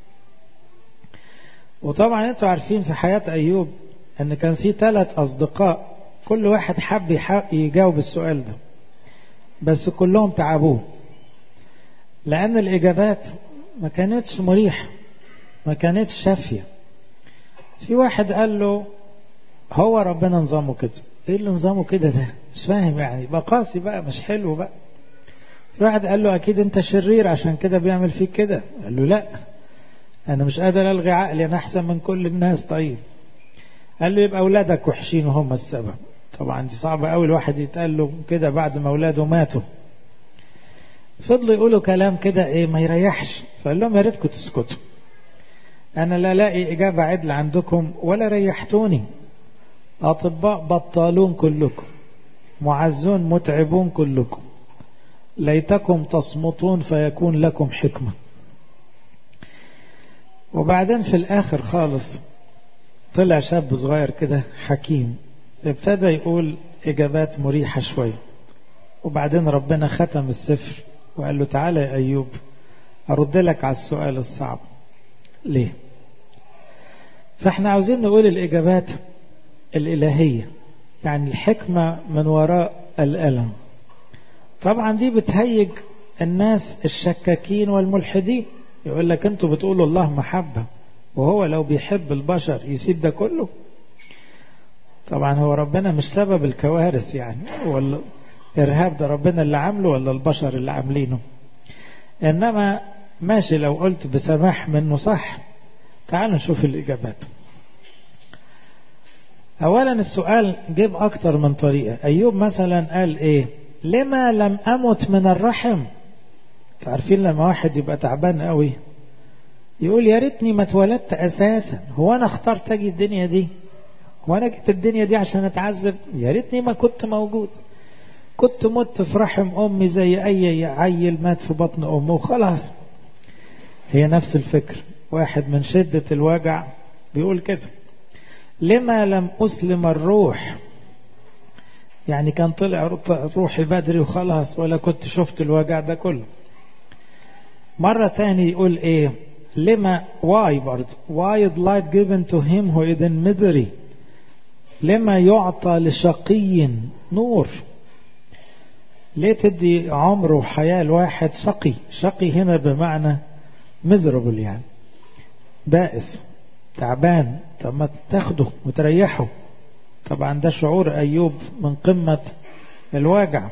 A: وطبعا انتوا عارفين في حياة أيوب ان كان في ثلاث أصدقاء كل واحد حب يجاوب السؤال ده بس كلهم تعبوه لأن الإجابات ما كانتش مريحة ما كانتش شافية في واحد قال له هو ربنا نظامه كده ايه اللي نظامه كده ده مش فاهم يعني بقى قاسي بقى مش حلو بقى في واحد قال له اكيد انت شرير عشان كده بيعمل فيك كده قال له لا انا مش قادر الغي عقلي انا احسن من كل الناس طيب قال له يبقى اولادك وحشين وهم السبب طبعا دي صعبة قوي الواحد يتقال له كده بعد ما اولاده ماتوا فضلوا يقولوا كلام كده ايه ما يريحش فقال لهم يا ريتكم تسكتوا أنا لا لاقي إجابة عدل عندكم ولا ريحتوني أطباء بطالون كلكم معزون متعبون كلكم ليتكم تصمتون فيكون لكم حكمة وبعدين في الآخر خالص طلع شاب صغير كده حكيم ابتدى يقول إجابات مريحة شوية وبعدين ربنا ختم السفر وقال له تعالى يا أيوب أرد لك على السؤال الصعب ليه فاحنا عاوزين نقول الإجابات الإلهية يعني الحكمة من وراء الألم طبعا دي بتهيج الناس الشكاكين والملحدين يقول لك انتوا بتقولوا الله محبة وهو لو بيحب البشر يسيب ده كله طبعا هو ربنا مش سبب الكوارث يعني ولا الإرهاب ده ربنا اللي عامله ولا البشر اللي عاملينه إنما ماشي لو قلت بسماح منه صح تعالوا نشوف الإجابات أولا السؤال جيب أكتر من طريقة أيوب مثلا قال إيه لما لم أمت من الرحم تعرفين لما واحد يبقى تعبان قوي يقول يا ريتني ما اتولدت أساسا هو أنا اخترت أجي الدنيا دي هو أنا جيت الدنيا دي عشان أتعذب يا ريتني ما كنت موجود كنت مت في رحم أمي زي أي عيل مات في بطن أمه وخلاص هي نفس الفكر واحد من شدة الوجع بيقول كده لما لم أسلم الروح يعني كان طلع روحي بدري وخلاص ولا كنت شفت الوجع ده كله مرة تاني يقول ايه لما واي برضه why is light given to him who is in misery لما يعطى لشقي نور ليه تدي عمر وحياة لواحد شقي شقي هنا بمعنى miserable يعني بائس تعبان طب ما تاخده وتريحه طبعا ده شعور أيوب من قمة الواجع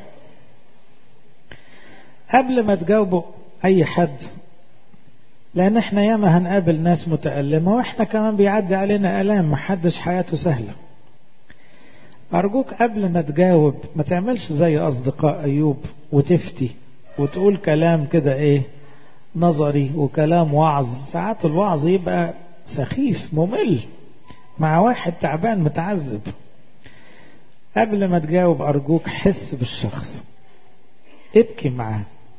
A: قبل ما تجاوبوا أي حد لأن احنا ياما هنقابل ناس متألمة واحنا كمان بيعدي علينا ألام محدش حياته سهلة أرجوك قبل ما تجاوب ما تعملش زي أصدقاء أيوب وتفتي وتقول كلام كده إيه نظري وكلام وعظ ساعات الوعظ يبقى سخيف ممل مع واحد تعبان متعذب قبل ما تجاوب أرجوك حس بالشخص ابكي معاه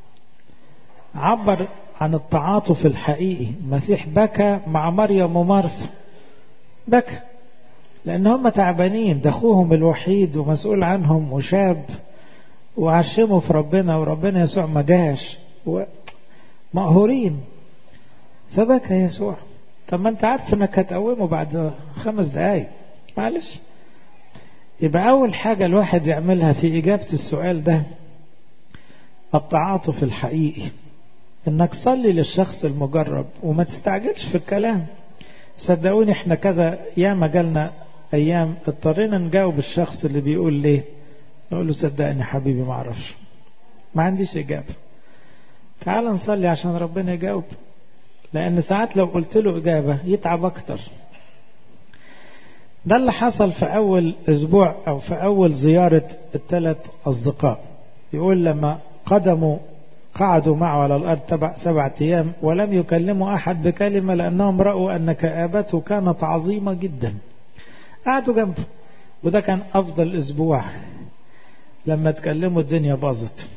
A: عبر عن التعاطف الحقيقي المسيح بكى مع مريم ومارسا بكى لأن هم تعبانين ده أخوهم الوحيد ومسؤول عنهم وشاب وعشموا في ربنا وربنا يسوع ما جاش مقهورين فبكى يسوع طب ما انت عارف انك هتقومه بعد خمس دقايق معلش يبقى اول حاجة الواحد يعملها في اجابة السؤال ده التعاطف الحقيقي انك صلي للشخص المجرب وما تستعجلش في الكلام صدقوني احنا كذا ياما جالنا ايام اضطرينا نجاوب الشخص اللي بيقول ليه نقول له صدقني حبيبي ما اعرفش ما عنديش اجابه تعال نصلي عشان ربنا يجاوب لأن ساعات لو قلت له إجابة يتعب أكتر ده اللي حصل في أول أسبوع أو في أول زيارة الثلاث أصدقاء يقول لما قدموا قعدوا معه على الأرض تبع سبعة أيام ولم يكلموا أحد بكلمة لأنهم رأوا أن كآبته كانت عظيمة جدا قعدوا جنبه وده كان أفضل أسبوع لما تكلموا الدنيا باظت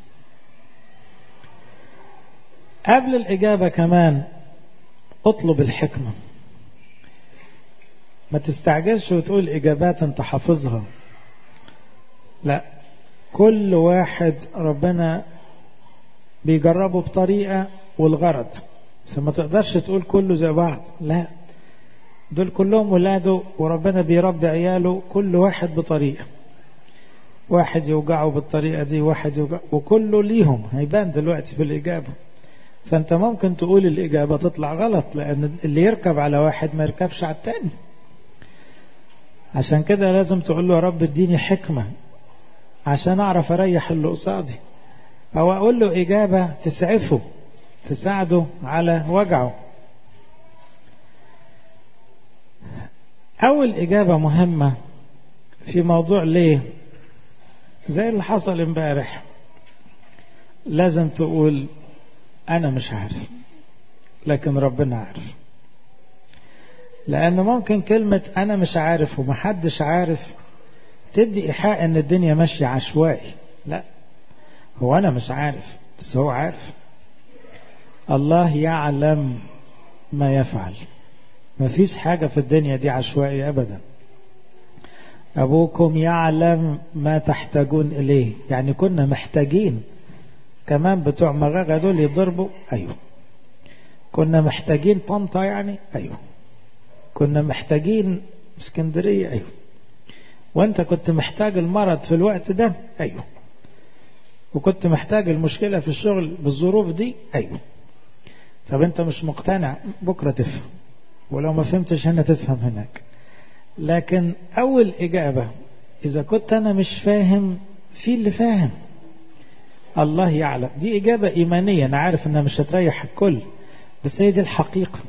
A: قبل الإجابة كمان اطلب الحكمة ما تستعجلش وتقول إجابات أنت حافظها لا كل واحد ربنا بيجربه بطريقة والغرض فما تقدرش تقول كله زي بعض لا دول كلهم ولاده وربنا بيربي عياله كل واحد بطريقة واحد يوجعه بالطريقة دي واحد يوجعه وكله ليهم هيبان دلوقتي في الإجابة فأنت ممكن تقول الإجابة تطلع غلط لأن اللي يركب على واحد ما يركبش على التاني عشان كده لازم تقول له يا رب اديني حكمة عشان أعرف أريح اللي قصادي أو أقول له إجابة تسعفه تساعده على وجعه أول إجابة مهمة في موضوع ليه زي اللي حصل امبارح لازم تقول أنا مش عارف لكن ربنا عارف لأن ممكن كلمة أنا مش عارف ومحدش عارف تدي إيحاء إن الدنيا ماشية عشوائي لا هو أنا مش عارف بس هو عارف الله يعلم ما يفعل مفيش حاجة في الدنيا دي عشوائي أبدا أبوكم يعلم ما تحتاجون إليه يعني كنا محتاجين كمان بتوع مغاغة دول يضربوا أيوه كنا محتاجين طنطا يعني أيوه كنا محتاجين اسكندرية أيوه وانت كنت محتاج المرض في الوقت ده أيوه وكنت محتاج المشكلة في الشغل بالظروف دي أيوه طب انت مش مقتنع بكرة تفهم ولو ما فهمتش هنا تفهم هناك لكن أول إجابة إذا كنت أنا مش فاهم في اللي فاهم الله يعلم دي إجابة إيمانية أنا عارف أنها مش هتريح الكل بس هي دي الحقيقة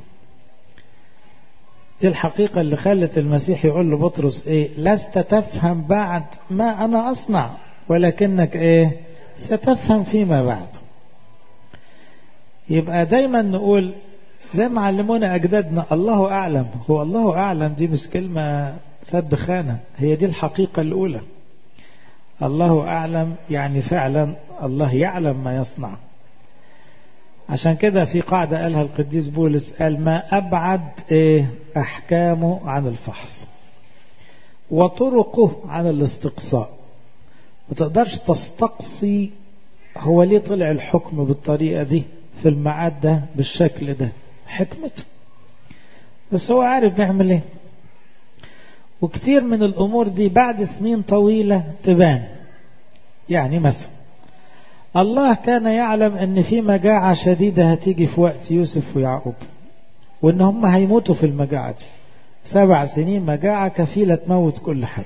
A: دي الحقيقة اللي خلت المسيح يقول لبطرس إيه لست تفهم بعد ما أنا أصنع ولكنك إيه ستفهم فيما بعد يبقى دايما نقول زي ما علمونا أجدادنا الله أعلم هو الله أعلم دي مش كلمة سد خانة هي دي الحقيقة الأولى الله أعلم يعني فعلا الله يعلم ما يصنع عشان كده في قاعدة قالها القديس بولس قال ما أبعد إيه أحكامه عن الفحص وطرقه عن الاستقصاء ما تقدرش تستقصي هو ليه طلع الحكم بالطريقة دي في الميعاد ده بالشكل ده حكمته بس هو عارف بيعمل ايه وكتير من الأمور دي بعد سنين طويلة تبان يعني مثلا الله كان يعلم ان في مجاعة شديدة هتيجي في وقت يوسف ويعقوب وان هم هيموتوا في المجاعة دي سبع سنين مجاعة كفيلة تموت كل حد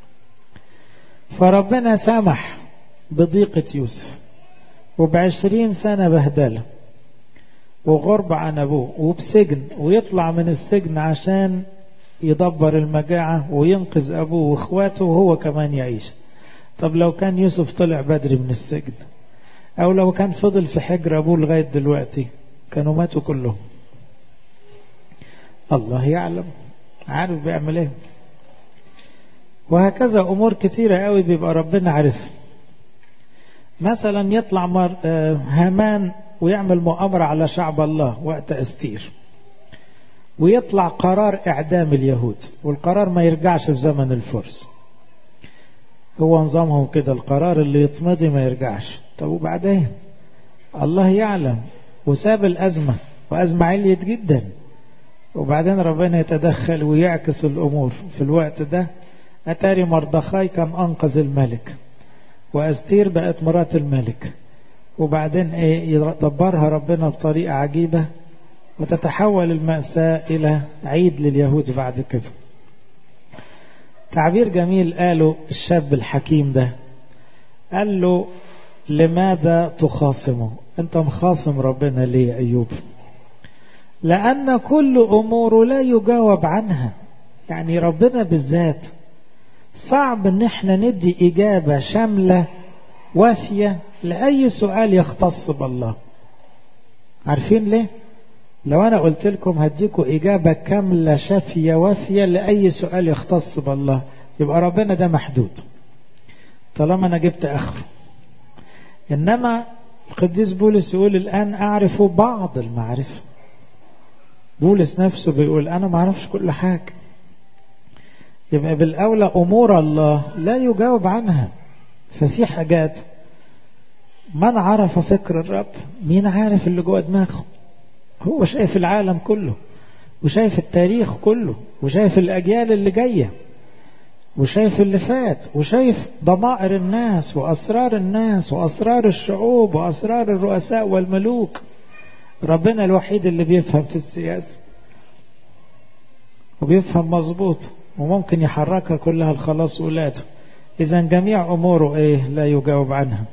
A: فربنا سمح بضيقة يوسف وبعشرين سنة بهدلة وغرب عن أبوه وبسجن ويطلع من السجن عشان يدبر المجاعة وينقذ أبوه وإخواته وهو كمان يعيش طب لو كان يوسف طلع بدري من السجن أو لو كان فضل في حجر أبوه لغاية دلوقتي كانوا ماتوا كلهم الله يعلم عارف بيعمل ايه وهكذا أمور كتيرة قوي بيبقى ربنا عارف مثلا يطلع مر... هامان ويعمل مؤامرة على شعب الله وقت أستير ويطلع قرار إعدام اليهود والقرار ما يرجعش في زمن الفرس هو نظامهم كده القرار اللي يتمضي ما يرجعش طب وبعدين الله يعلم وساب الأزمة وأزمة عليت جدا وبعدين ربنا يتدخل ويعكس الأمور في الوقت ده أتاري مردخاي كان أنقذ الملك وأستير بقت مرات الملك وبعدين إيه يدبرها ربنا بطريقة عجيبة وتتحول المأساة إلى عيد لليهود بعد كده تعبير جميل قاله الشاب الحكيم ده قال له لماذا تخاصمه انت مخاصم ربنا ليه يا أيوب لأن كل أموره لا يجاوب عنها يعني ربنا بالذات صعب ان احنا ندي إجابة شاملة وافية لأي سؤال يختص بالله عارفين ليه لو أنا قلت لكم هديكم إجابة كاملة شافية وافية لأي سؤال يختص بالله يبقى ربنا ده محدود طالما أنا جبت آخره إنما القديس بولس يقول الآن أعرف بعض المعرفة بولس نفسه بيقول أنا ما أعرفش كل حاجة يبقى بالأولى أمور الله لا يجاوب عنها ففي حاجات من عرف فكر الرب مين عارف اللي جوه دماغه هو شايف العالم كله وشايف التاريخ كله وشايف الأجيال اللي جاية وشايف اللي فات وشايف ضمائر الناس وأسرار الناس وأسرار الشعوب وأسرار الرؤساء والملوك ربنا الوحيد اللي بيفهم في السياسة وبيفهم مظبوط وممكن يحركها كلها الخلاص ولاده إذا جميع أموره إيه لا يجاوب عنها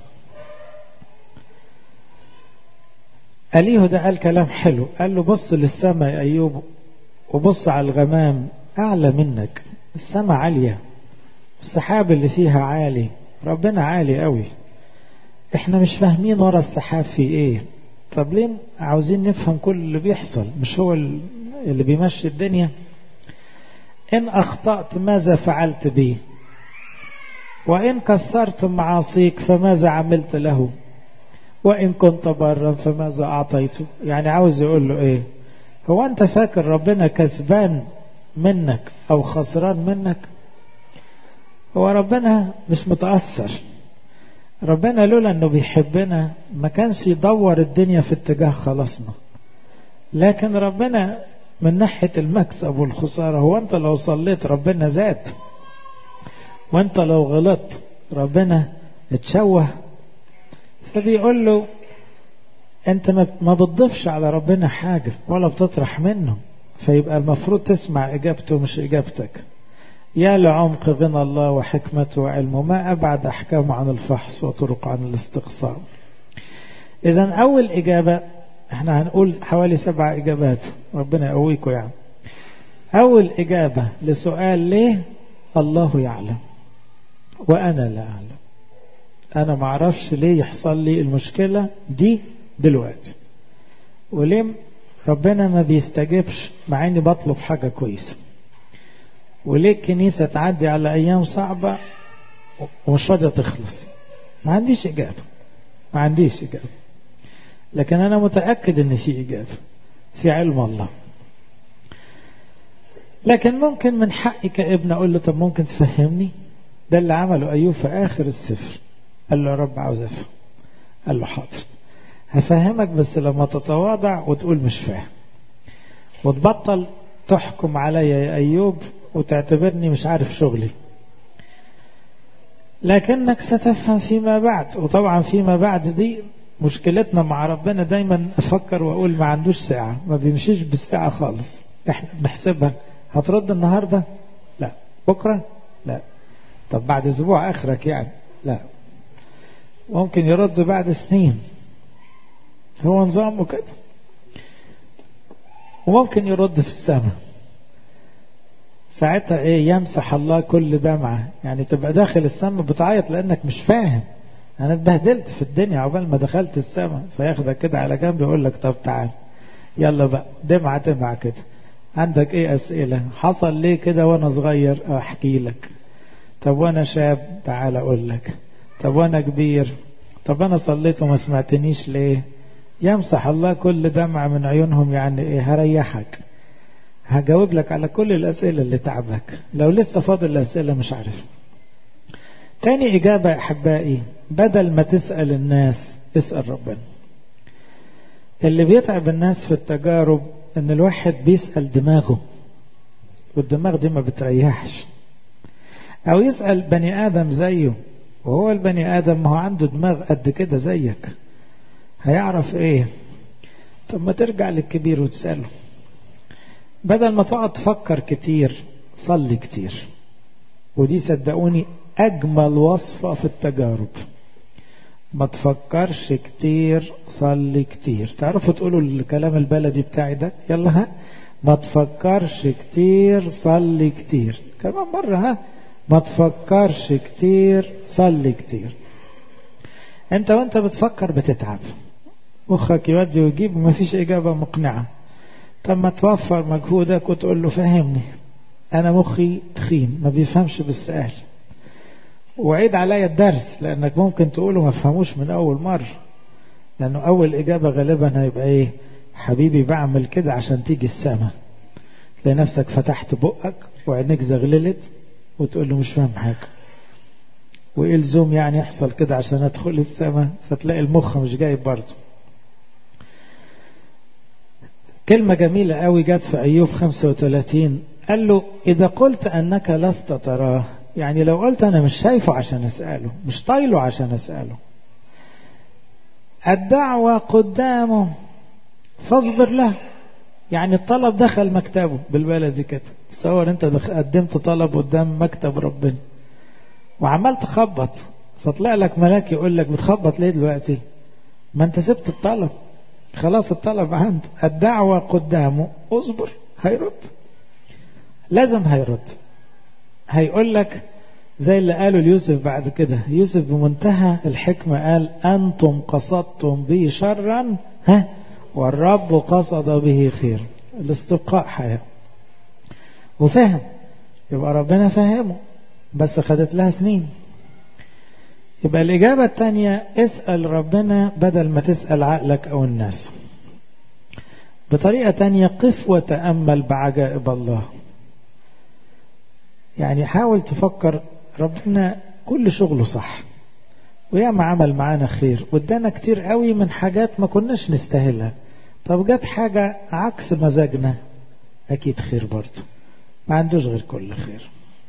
A: أليه ده قال كلام حلو قال له بص للسماء يا أيوب وبص على الغمام أعلى منك السماء عالية السحاب اللي فيها عالي ربنا عالي قوي احنا مش فاهمين ورا السحاب في ايه طب ليه عاوزين نفهم كل اللي بيحصل مش هو اللي بيمشي الدنيا إن أخطأت ماذا فعلت بي وإن كسرت معاصيك فماذا عملت له وإن كنت برا فماذا أعطيته يعني عاوز يقول له إيه هو أنت فاكر ربنا كسبان منك أو خسران منك هو ربنا مش متأثر ربنا لولا أنه بيحبنا ما كانش يدور الدنيا في اتجاه خلاصنا لكن ربنا من ناحية المكسب والخسارة هو أنت لو صليت ربنا زاد وأنت لو غلطت ربنا اتشوه فبيقول له أنت ما بتضيفش على ربنا حاجة ولا بتطرح منه فيبقى المفروض تسمع إجابته مش إجابتك يا لعمق غنى الله وحكمته وعلمه ما أبعد أحكامه عن الفحص وطرق عن الاستقصاء إذا أول إجابة احنا هنقول حوالي سبع إجابات ربنا يقويكم يعني أول إجابة لسؤال ليه الله يعلم وأنا لا أعلم أنا ما أعرفش ليه يحصل لي المشكلة دي دلوقتي وليه ربنا ما بيستجبش مع إني بطلب حاجة كويسة وليه الكنيسة تعدي على أيام صعبة ومش راضية تخلص ما عنديش إجابة ما عنديش إجابة لكن أنا متأكد إن في إجابة في علم الله لكن ممكن من حقي كابن أقول له طب ممكن تفهمني ده اللي عمله أيوب في آخر السفر قال له يا رب عاوز أفهم قال له حاضر هفهمك بس لما تتواضع وتقول مش فاهم وتبطل تحكم عليا يا أيوب وتعتبرني مش عارف شغلي لكنك ستفهم فيما بعد وطبعا فيما بعد دي مشكلتنا مع ربنا دايما افكر واقول ما عندوش ساعة ما بيمشيش بالساعة خالص احنا بنحسبها هترد النهاردة لا بكرة لا طب بعد اسبوع اخرك يعني لا ممكن يرد بعد سنين هو نظامه كده وممكن يرد في السماء ساعتها ايه يمسح الله كل دمعة يعني تبقى داخل السماء بتعيط لانك مش فاهم انا اتبهدلت في الدنيا عقبال ما دخلت السماء فياخدك كده على جنب يقول لك طب تعال يلا بقى دمعة دمعة كده عندك ايه اسئلة حصل ليه كده وانا صغير احكي لك طب وانا شاب تعال اقول لك طب وانا كبير طب انا صليت وما سمعتنيش ليه يمسح الله كل دمعة من عيونهم يعني ايه هريحك هجاوب لك على كل الأسئلة اللي تعبك لو لسه فاضل الأسئلة مش عارف تاني إجابة أحبائي بدل ما تسأل الناس اسأل ربنا اللي بيتعب الناس في التجارب ان الواحد بيسأل دماغه والدماغ دي ما بتريحش او يسأل بني ادم زيه وهو البني ادم ما هو عنده دماغ قد كده زيك هيعرف ايه طب ما ترجع للكبير وتسأله بدل ما تقعد تفكر كتير صلي كتير ودي صدقوني أجمل وصفة في التجارب ما تفكرش كتير صلي كتير تعرفوا تقولوا الكلام البلدي بتاعي ده يلا ها ما تفكرش كتير صلي كتير كمان مرة ها ما تفكرش كتير صلي كتير انت وانت بتفكر بتتعب مخك يودي ويجيب وما فيش إجابة مقنعة طب ما توفر مجهودك وتقول له فهمني أنا مخي تخين ما بيفهمش بالسؤال وعيد عليا الدرس لأنك ممكن تقوله ما فهموش من أول مرة لأنه أول إجابة غالبا هيبقى إيه حبيبي بعمل كده عشان تيجي السما تلاقي نفسك فتحت بقك وعينيك زغللت وتقول له مش فاهم حاجة وإيه الزوم يعني يحصل كده عشان أدخل السما فتلاقي المخ مش جايب برضه كلمة جميلة قوي جت في أيوب 35 قال له إذا قلت أنك لست تراه يعني لو قلت أنا مش شايفه عشان أسأله مش طايله عشان أسأله الدعوة قدامه فاصبر له يعني الطلب دخل مكتبه بالبلدي كده تصور انت قدمت طلب قدام مكتب ربنا وعمال تخبط فطلع لك ملاك يقول لك بتخبط ليه دلوقتي ما انت سبت الطلب خلاص الطلب عنده الدعوة قدامه اصبر هيرد لازم هيرد هيقول لك زي اللي قاله ليوسف بعد كده يوسف بمنتهى الحكمة قال أنتم قصدتم به شرا ها والرب قصد به خير الاستبقاء حياة وفهم يبقى ربنا فهمه بس خدت لها سنين يبقى الإجابة الثانية اسأل ربنا بدل ما تسأل عقلك أو الناس بطريقة تانية قف وتأمل بعجائب الله يعني حاول تفكر ربنا كل شغله صح وياما عمل معانا خير وادانا كتير قوي من حاجات ما كناش نستاهلها طب جت حاجة عكس مزاجنا أكيد خير برضه ما عندوش غير كل خير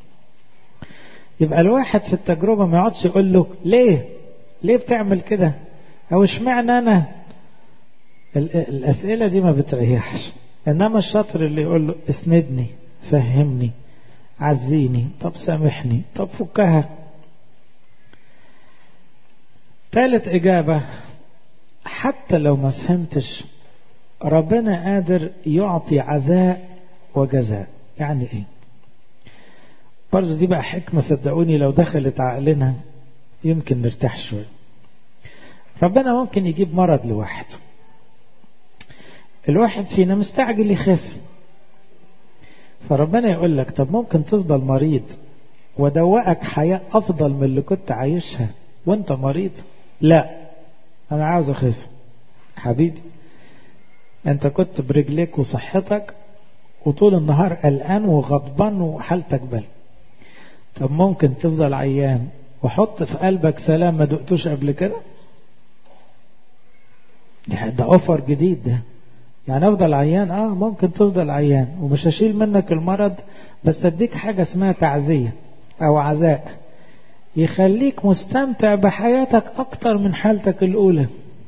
A: يبقى الواحد في التجربة ما يقعدش يقول له ليه ليه بتعمل كده أو اشمعنى أنا الأسئلة دي ما بتريحش إنما الشاطر اللي يقول له اسندني فهمني عزيني طب سامحني طب فكها ثالث إجابة حتى لو ما فهمتش ربنا قادر يعطي عزاء وجزاء يعني ايه برضه دي بقى حكمة صدقوني لو دخلت عقلنا يمكن نرتاح شوية ربنا ممكن يجيب مرض لواحد الواحد فينا مستعجل يخف فربنا يقول لك طب ممكن تفضل مريض ودوقك حياة أفضل من اللي كنت عايشها وانت مريض لا أنا عاوز أخف حبيبي أنت كنت برجليك وصحتك وطول النهار قلقان وغضبان وحالتك بل طب ممكن تفضل عيان وحط في قلبك سلام ما دقتوش قبل كده ده اوفر جديد ده يعني افضل عيان اه ممكن تفضل عيان ومش هشيل منك المرض بس اديك حاجة اسمها تعزية او عزاء يخليك مستمتع بحياتك اكتر من حالتك الاولى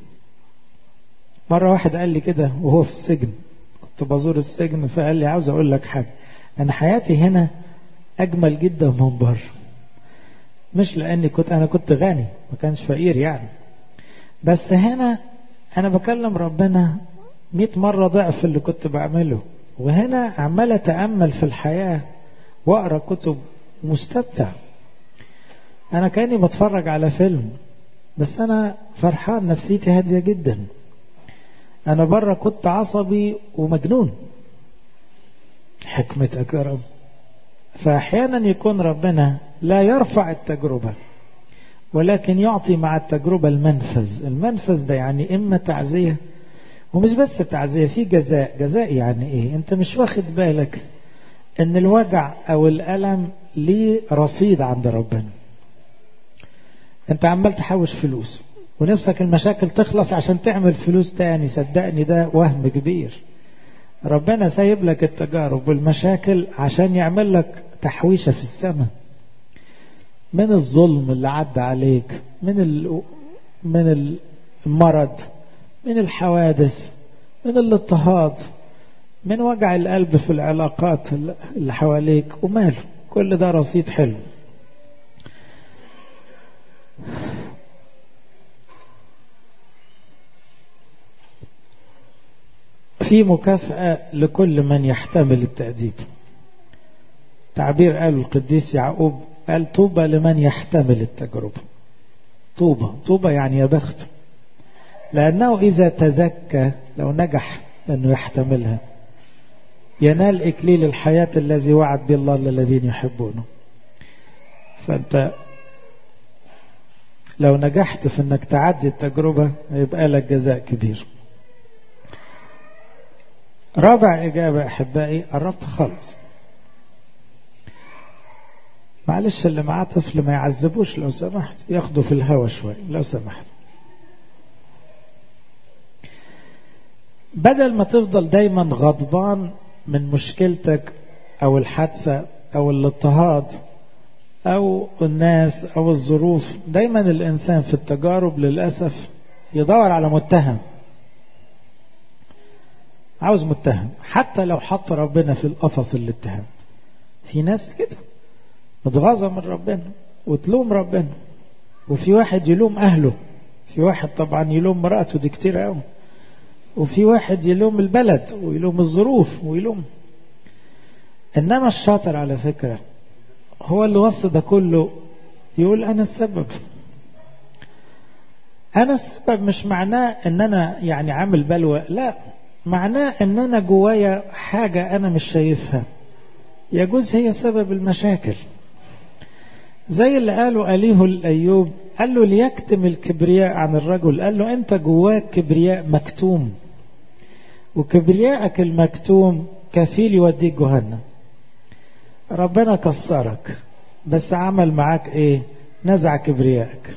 A: مرة واحد قال لي كده وهو في السجن كنت بزور السجن فقال لي عاوز اقول لك حاجة انا حياتي هنا اجمل جدا من بره مش لاني كنت انا كنت غني ما كانش فقير يعني بس هنا انا بكلم ربنا مئة مرة ضعف اللي كنت بعمله وهنا عمال اتأمل في الحياة واقرا كتب مستمتع انا كاني بتفرج على فيلم بس انا فرحان نفسيتي هادية جدا انا بره كنت عصبي ومجنون حكمتك يا رب فاحيانا يكون ربنا لا يرفع التجربة ولكن يعطي مع التجربة المنفذ المنفذ ده يعني اما تعزية ومش بس تعزية في جزاء جزاء يعني ايه انت مش واخد بالك ان الوجع او الالم ليه رصيد عند ربنا انت عمال تحوش فلوس ونفسك المشاكل تخلص عشان تعمل فلوس تاني صدقني ده وهم كبير ربنا سايب لك التجارب والمشاكل عشان يعمل لك تحويشة في السماء من الظلم اللي عدى عليك من ال... من المرض من الحوادث من الاضطهاد من وجع القلب في العلاقات اللي حواليك وماله كل ده رصيد حلو في مكافأة لكل من يحتمل التأديب تعبير قال القديس يعقوب قال طوبى لمن يحتمل التجربة طوبى طوبى يعني يا بخته لأنه إذا تزكى لو نجح أنه يحتملها ينال إكليل الحياة الذي وعد به الله للذين يحبونه فأنت لو نجحت في أنك تعدي التجربة يبقى لك جزاء كبير رابع إجابة أحبائي قربت خالص معلش اللي معاه طفل ما يعذبوش لو سمحت ياخده في الهوا شوي لو سمحت بدل ما تفضل دايما غضبان من مشكلتك او الحادثة او الاضطهاد او الناس او الظروف دايما الانسان في التجارب للأسف يدور على متهم عاوز متهم حتى لو حط ربنا في القفص الاتهام في ناس كده متغاظة من ربنا وتلوم ربنا وفي واحد يلوم أهله في واحد طبعا يلوم مراته دي كتير قوي وفي واحد يلوم البلد ويلوم الظروف ويلوم إنما الشاطر على فكرة هو اللي وصل ده كله يقول أنا السبب أنا السبب مش معناه إن أنا يعني عامل بلوى لا معناه إن أنا جوايا حاجة أنا مش شايفها يجوز هي سبب المشاكل زي اللي قاله أليه الأيوب قال له ليكتم الكبرياء عن الرجل قال له أنت جواك كبرياء مكتوم وكبريائك المكتوم كفيل يوديك جهنم ربنا كسرك بس عمل معاك ايه نزع كبريائك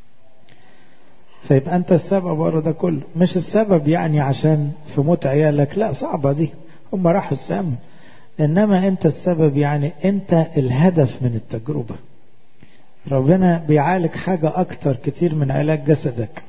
A: فيبقى انت السبب ورا ده كله مش السبب يعني عشان في موت عيالك لا صعبة دي هم راحوا السما انما انت السبب يعني انت الهدف من التجربة ربنا بيعالج حاجة اكتر كتير من علاج جسدك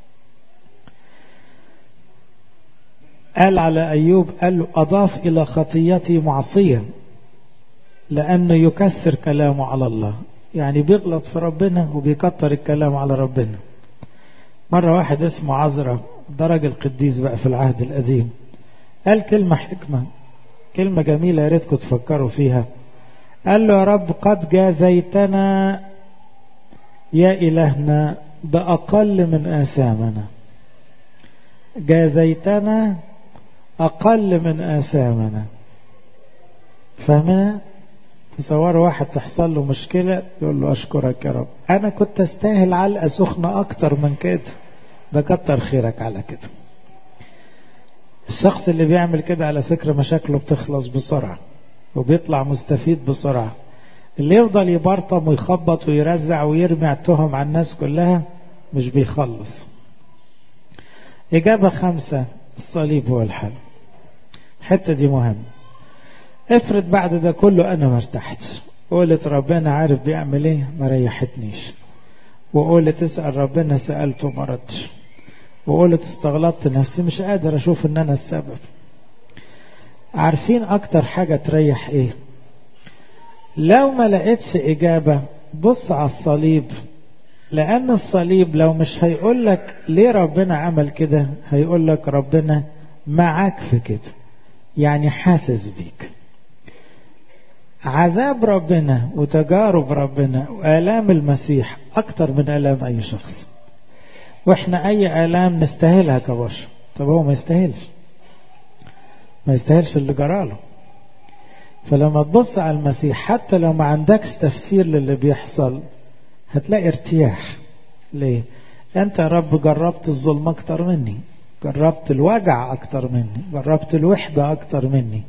A: قال على ايوب قال له اضاف الى خطيتي معصية لانه يكثر كلامه على الله يعني بيغلط في ربنا وبيكتر الكلام على ربنا مرة واحد اسمه عزرا ده راجل قديس بقى في العهد القديم قال كلمة حكمة كلمة جميلة يا ريتكم تفكروا فيها قال له يا رب قد جازيتنا يا إلهنا بأقل من آثامنا جازيتنا أقل من آثامنا فاهمنا تصوروا واحد تحصل له مشكلة يقول له أشكرك يا رب أنا كنت أستاهل علقة سخنة أكتر من كده ده كتر خيرك على كده الشخص اللي بيعمل كده على فكرة مشاكله بتخلص بسرعة وبيطلع مستفيد بسرعة اللي يفضل يبرطم ويخبط ويرزع ويرمي التهم على الناس كلها مش بيخلص إجابة خمسة الصليب هو الحل الحتة دي مهمة افرض بعد ده كله أنا ما ارتحتش قولت ربنا عارف بيعمل ايه ما ريحتنيش وقولت اسأل ربنا سألته ما ردش وقولت استغلطت نفسي مش قادر اشوف ان انا السبب عارفين اكتر حاجة تريح ايه لو ما لقيتش اجابة بص على الصليب لان الصليب لو مش هيقول لك ليه ربنا عمل كده هيقول لك ربنا معاك في كده يعني حاسس بيك عذاب ربنا وتجارب ربنا وآلام المسيح أكتر من آلام أي شخص وإحنا أي آلام نستاهلها كبشر طب هو ما يستاهلش ما يستاهلش اللي جراله فلما تبص على المسيح حتى لو ما عندكش تفسير للي بيحصل هتلاقي ارتياح ليه انت يا رب جربت الظلم اكتر مني جربت الوجع اكتر مني جربت الوحدة اكتر مني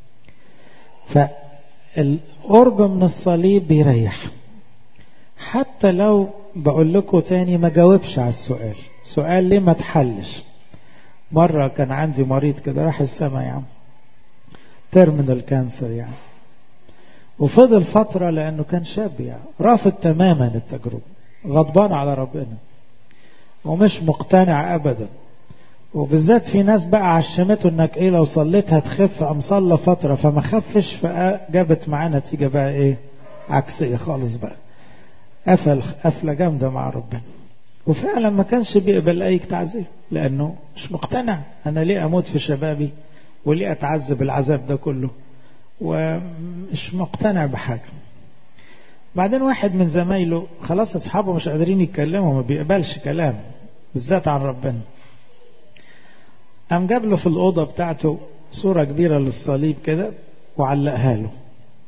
A: فالقرب من الصليب بيريح حتى لو بقول لكم تاني ما جاوبش على السؤال سؤال ليه ما تحلش مرة كان عندي مريض كده راح السما يعني تيرمينال كانسر يعني وفضل فترة لأنه كان شاب يعني رافض تماما التجربة غضبان على ربنا ومش مقتنع أبدا وبالذات في ناس بقى عشمته انك ايه لو صليت هتخف ام صلى فترة فما خفش فجابت معاه نتيجة بقى ايه عكسية خالص بقى قفل قفلة جامدة مع ربنا وفعلا ما كانش بيقبل اي تعذيب لانه مش مقتنع انا ليه اموت في شبابي وليه اتعذب العذاب ده كله ومش مقتنع بحاجة بعدين واحد من زمايله خلاص اصحابه مش قادرين يتكلموا ما بيقبلش كلام بالذات عن ربنا قام جاب له في الأوضة بتاعته صورة كبيرة للصليب كده وعلقها له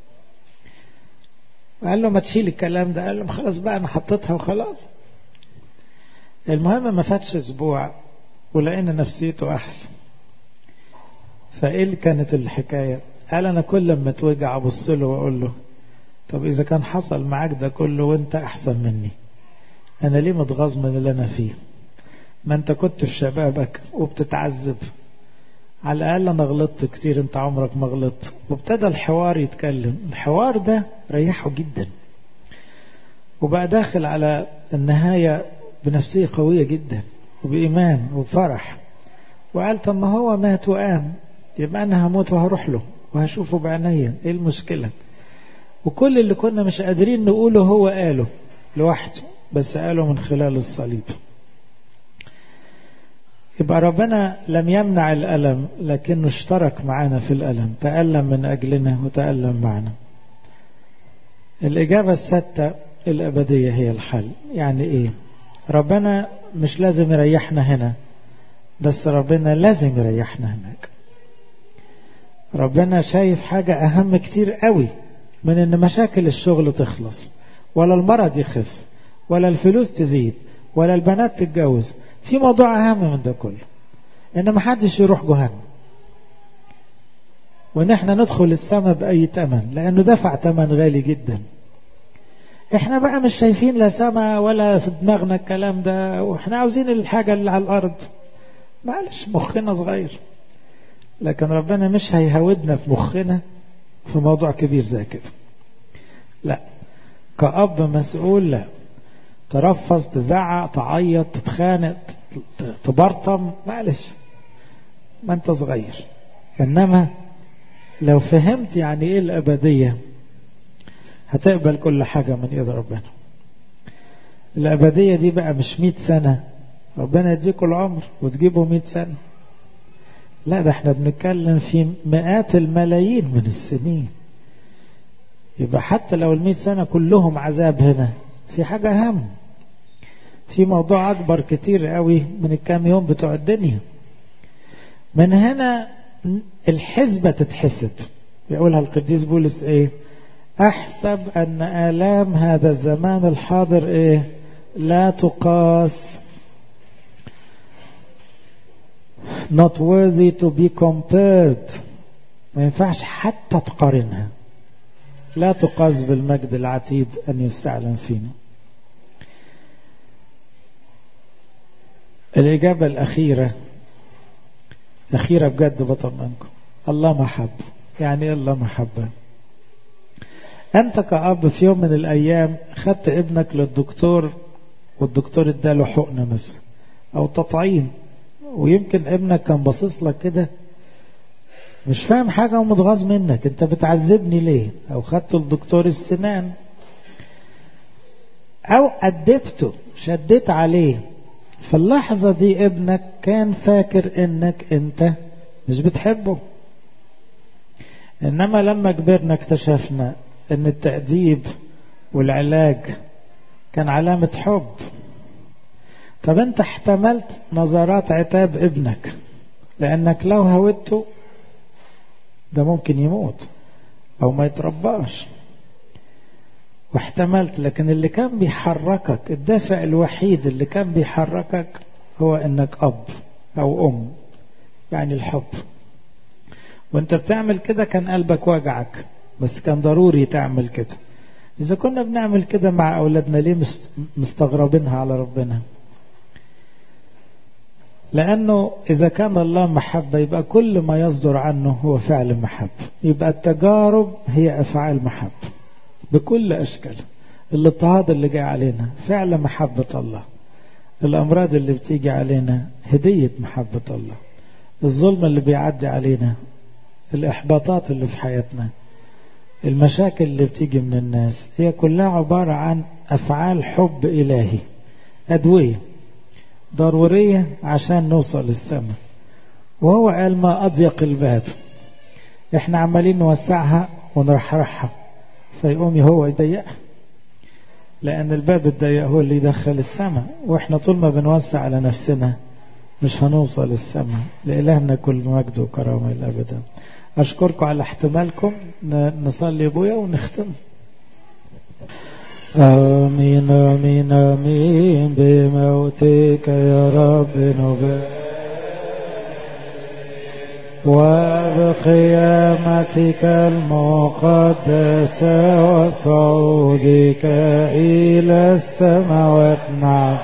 A: قال له ما تشيل الكلام ده قال له خلاص بقى أنا حطيتها وخلاص المهم ما فاتش أسبوع ولقينا نفسيته أحسن فإيه اللي كانت الحكاية قال أنا كل لما اتوجع أبص له وأقول له طب إذا كان حصل معاك ده كله وأنت أحسن مني أنا ليه متغاظ من اللي أنا فيه ما انت كنت في شبابك وبتتعذب على الأقل أنا غلطت كتير أنت عمرك ما غلطت وابتدى الحوار يتكلم الحوار ده ريحه جدا وبقى داخل على النهاية بنفسية قوية جدا وبإيمان وبفرح وقال طب ما هو مات وقام يبقى أنا هموت وهروح له وهشوفه بعينيا إيه المشكلة وكل اللي كنا مش قادرين نقوله هو قاله لوحده بس قاله من خلال الصليب يبقى ربنا لم يمنع الألم لكنه اشترك معنا في الألم تألم من أجلنا وتألم معنا الإجابة الستة الأبدية هي الحل يعني إيه ربنا مش لازم يريحنا هنا بس ربنا لازم يريحنا هناك ربنا شايف حاجة أهم كتير قوي من إن مشاكل الشغل تخلص ولا المرض يخف ولا الفلوس تزيد ولا البنات تتجوز في موضوع أهم من ده كله إن محدش يروح جهنم وان احنا ندخل السماء بأي تمن لأنه دفع تمن غالي جدا احنا بقى مش شايفين لا سماء ولا في دماغنا الكلام ده واحنا عاوزين الحاجة اللي على الأرض معلش مخنا صغير لكن ربنا مش هيهودنا في مخنا في موضوع كبير زي كده لا كأب مسؤول لا ترفض تزعق تعيط تتخانق تبرطم معلش ما انت صغير انما لو فهمت يعني ايه الابدية هتقبل كل حاجة من ايد ربنا الابدية دي بقى مش مئة سنة ربنا يديكوا العمر وتجيبوا مئة سنة لا ده احنا بنتكلم في مئات الملايين من السنين يبقى حتى لو المئة سنة كلهم عذاب هنا في حاجة أهم في موضوع أكبر كتير قوي من الكام يوم بتوع الدنيا من هنا الحسبة تتحسب يقولها القديس بولس ايه احسب ان الام هذا الزمان الحاضر ايه لا تقاس not worthy to be compared ما ينفعش حتى تقارنها لا تقاس بالمجد العتيد أن يستعلن فينا الإجابة الأخيرة أخيرة بجد بطمنكم الله محب يعني إيه الله محبة أنت كأب في يوم من الأيام خدت ابنك للدكتور والدكتور اداله حقنة مثلا أو تطعيم ويمكن ابنك كان باصص لك كده مش فاهم حاجة ومتغاظ منك انت بتعذبني ليه او خدت الدكتور السنان او أدبته شديت عليه في اللحظة دي ابنك كان فاكر انك انت مش بتحبه انما لما كبرنا اكتشفنا ان التأديب والعلاج كان علامة حب طب انت احتملت نظرات عتاب ابنك لانك لو هودته ده ممكن يموت او ما يترباش واحتملت لكن اللي كان بيحركك الدافع الوحيد اللي كان بيحركك هو انك اب او ام يعني الحب وانت بتعمل كده كان قلبك وجعك بس كان ضروري تعمل كده اذا كنا بنعمل كده مع اولادنا ليه مستغربينها على ربنا لأنه إذا كان الله محبة يبقى كل ما يصدر عنه هو فعل محبة يبقى التجارب هي أفعال محبة بكل أشكالها الاضطهاد اللي جاي علينا فعل محبة الله الأمراض اللي بتيجي علينا هدية محبة الله الظلم اللي بيعدي علينا الإحباطات اللي في حياتنا المشاكل اللي بتيجي من الناس هي كلها عبارة عن أفعال حب إلهي أدوية ضرورية عشان نوصل للسماء وهو قال ما أضيق الباب احنا عمالين نوسعها ونرحرحها فيقوم هو يضيقها لأن الباب الضيق هو اللي يدخل السماء وإحنا طول ما بنوسع على نفسنا مش هنوصل السماء لإلهنا كل مجد وكرامة إلى أبدا أشكركم على احتمالكم نصلي بويا ونختم
B: آمين آمين آمين بموتك يا رب نبارك وبقيامتك المقدسة وصعودك إلى السماوات نعم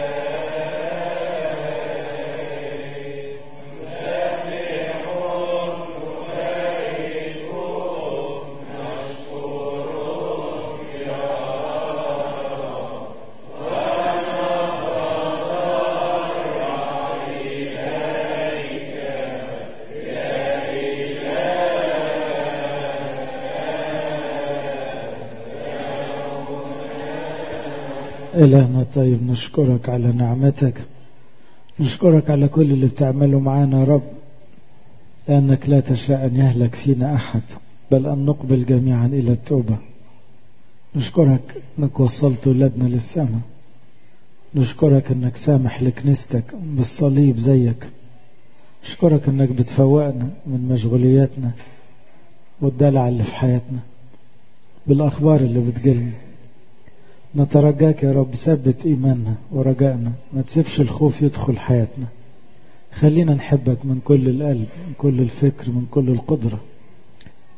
A: إلهنا طيب نشكرك على نعمتك نشكرك على كل اللي بتعمله معانا يا رب لأنك لا تشاء أن يهلك فينا أحد بل أن نقبل جميعا إلى التوبة نشكرك أنك وصلت ولادنا للسماء نشكرك أنك سامح لكنيستك بالصليب زيك نشكرك أنك بتفوقنا من مشغولياتنا والدلع اللي في حياتنا بالأخبار اللي بتجيلنا نترجاك يا رب ثبت إيماننا ورجائنا ما تسيبش الخوف يدخل حياتنا خلينا نحبك من كل القلب من كل الفكر من كل القدرة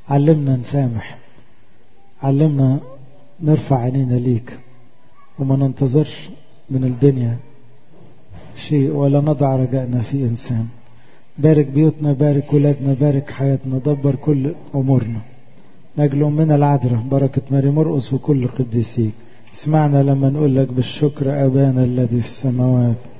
B: علمنا نسامح علمنا نرفع عينينا ليك وما ننتظرش من الدنيا شيء ولا نضع رجائنا في إنسان بارك بيوتنا بارك ولادنا بارك حياتنا دبر كل أمورنا نجل من العذراء بركة ماري مرقس وكل قديسيك اسمعنا لما نقول لك بالشكر أبانا الذي في السماوات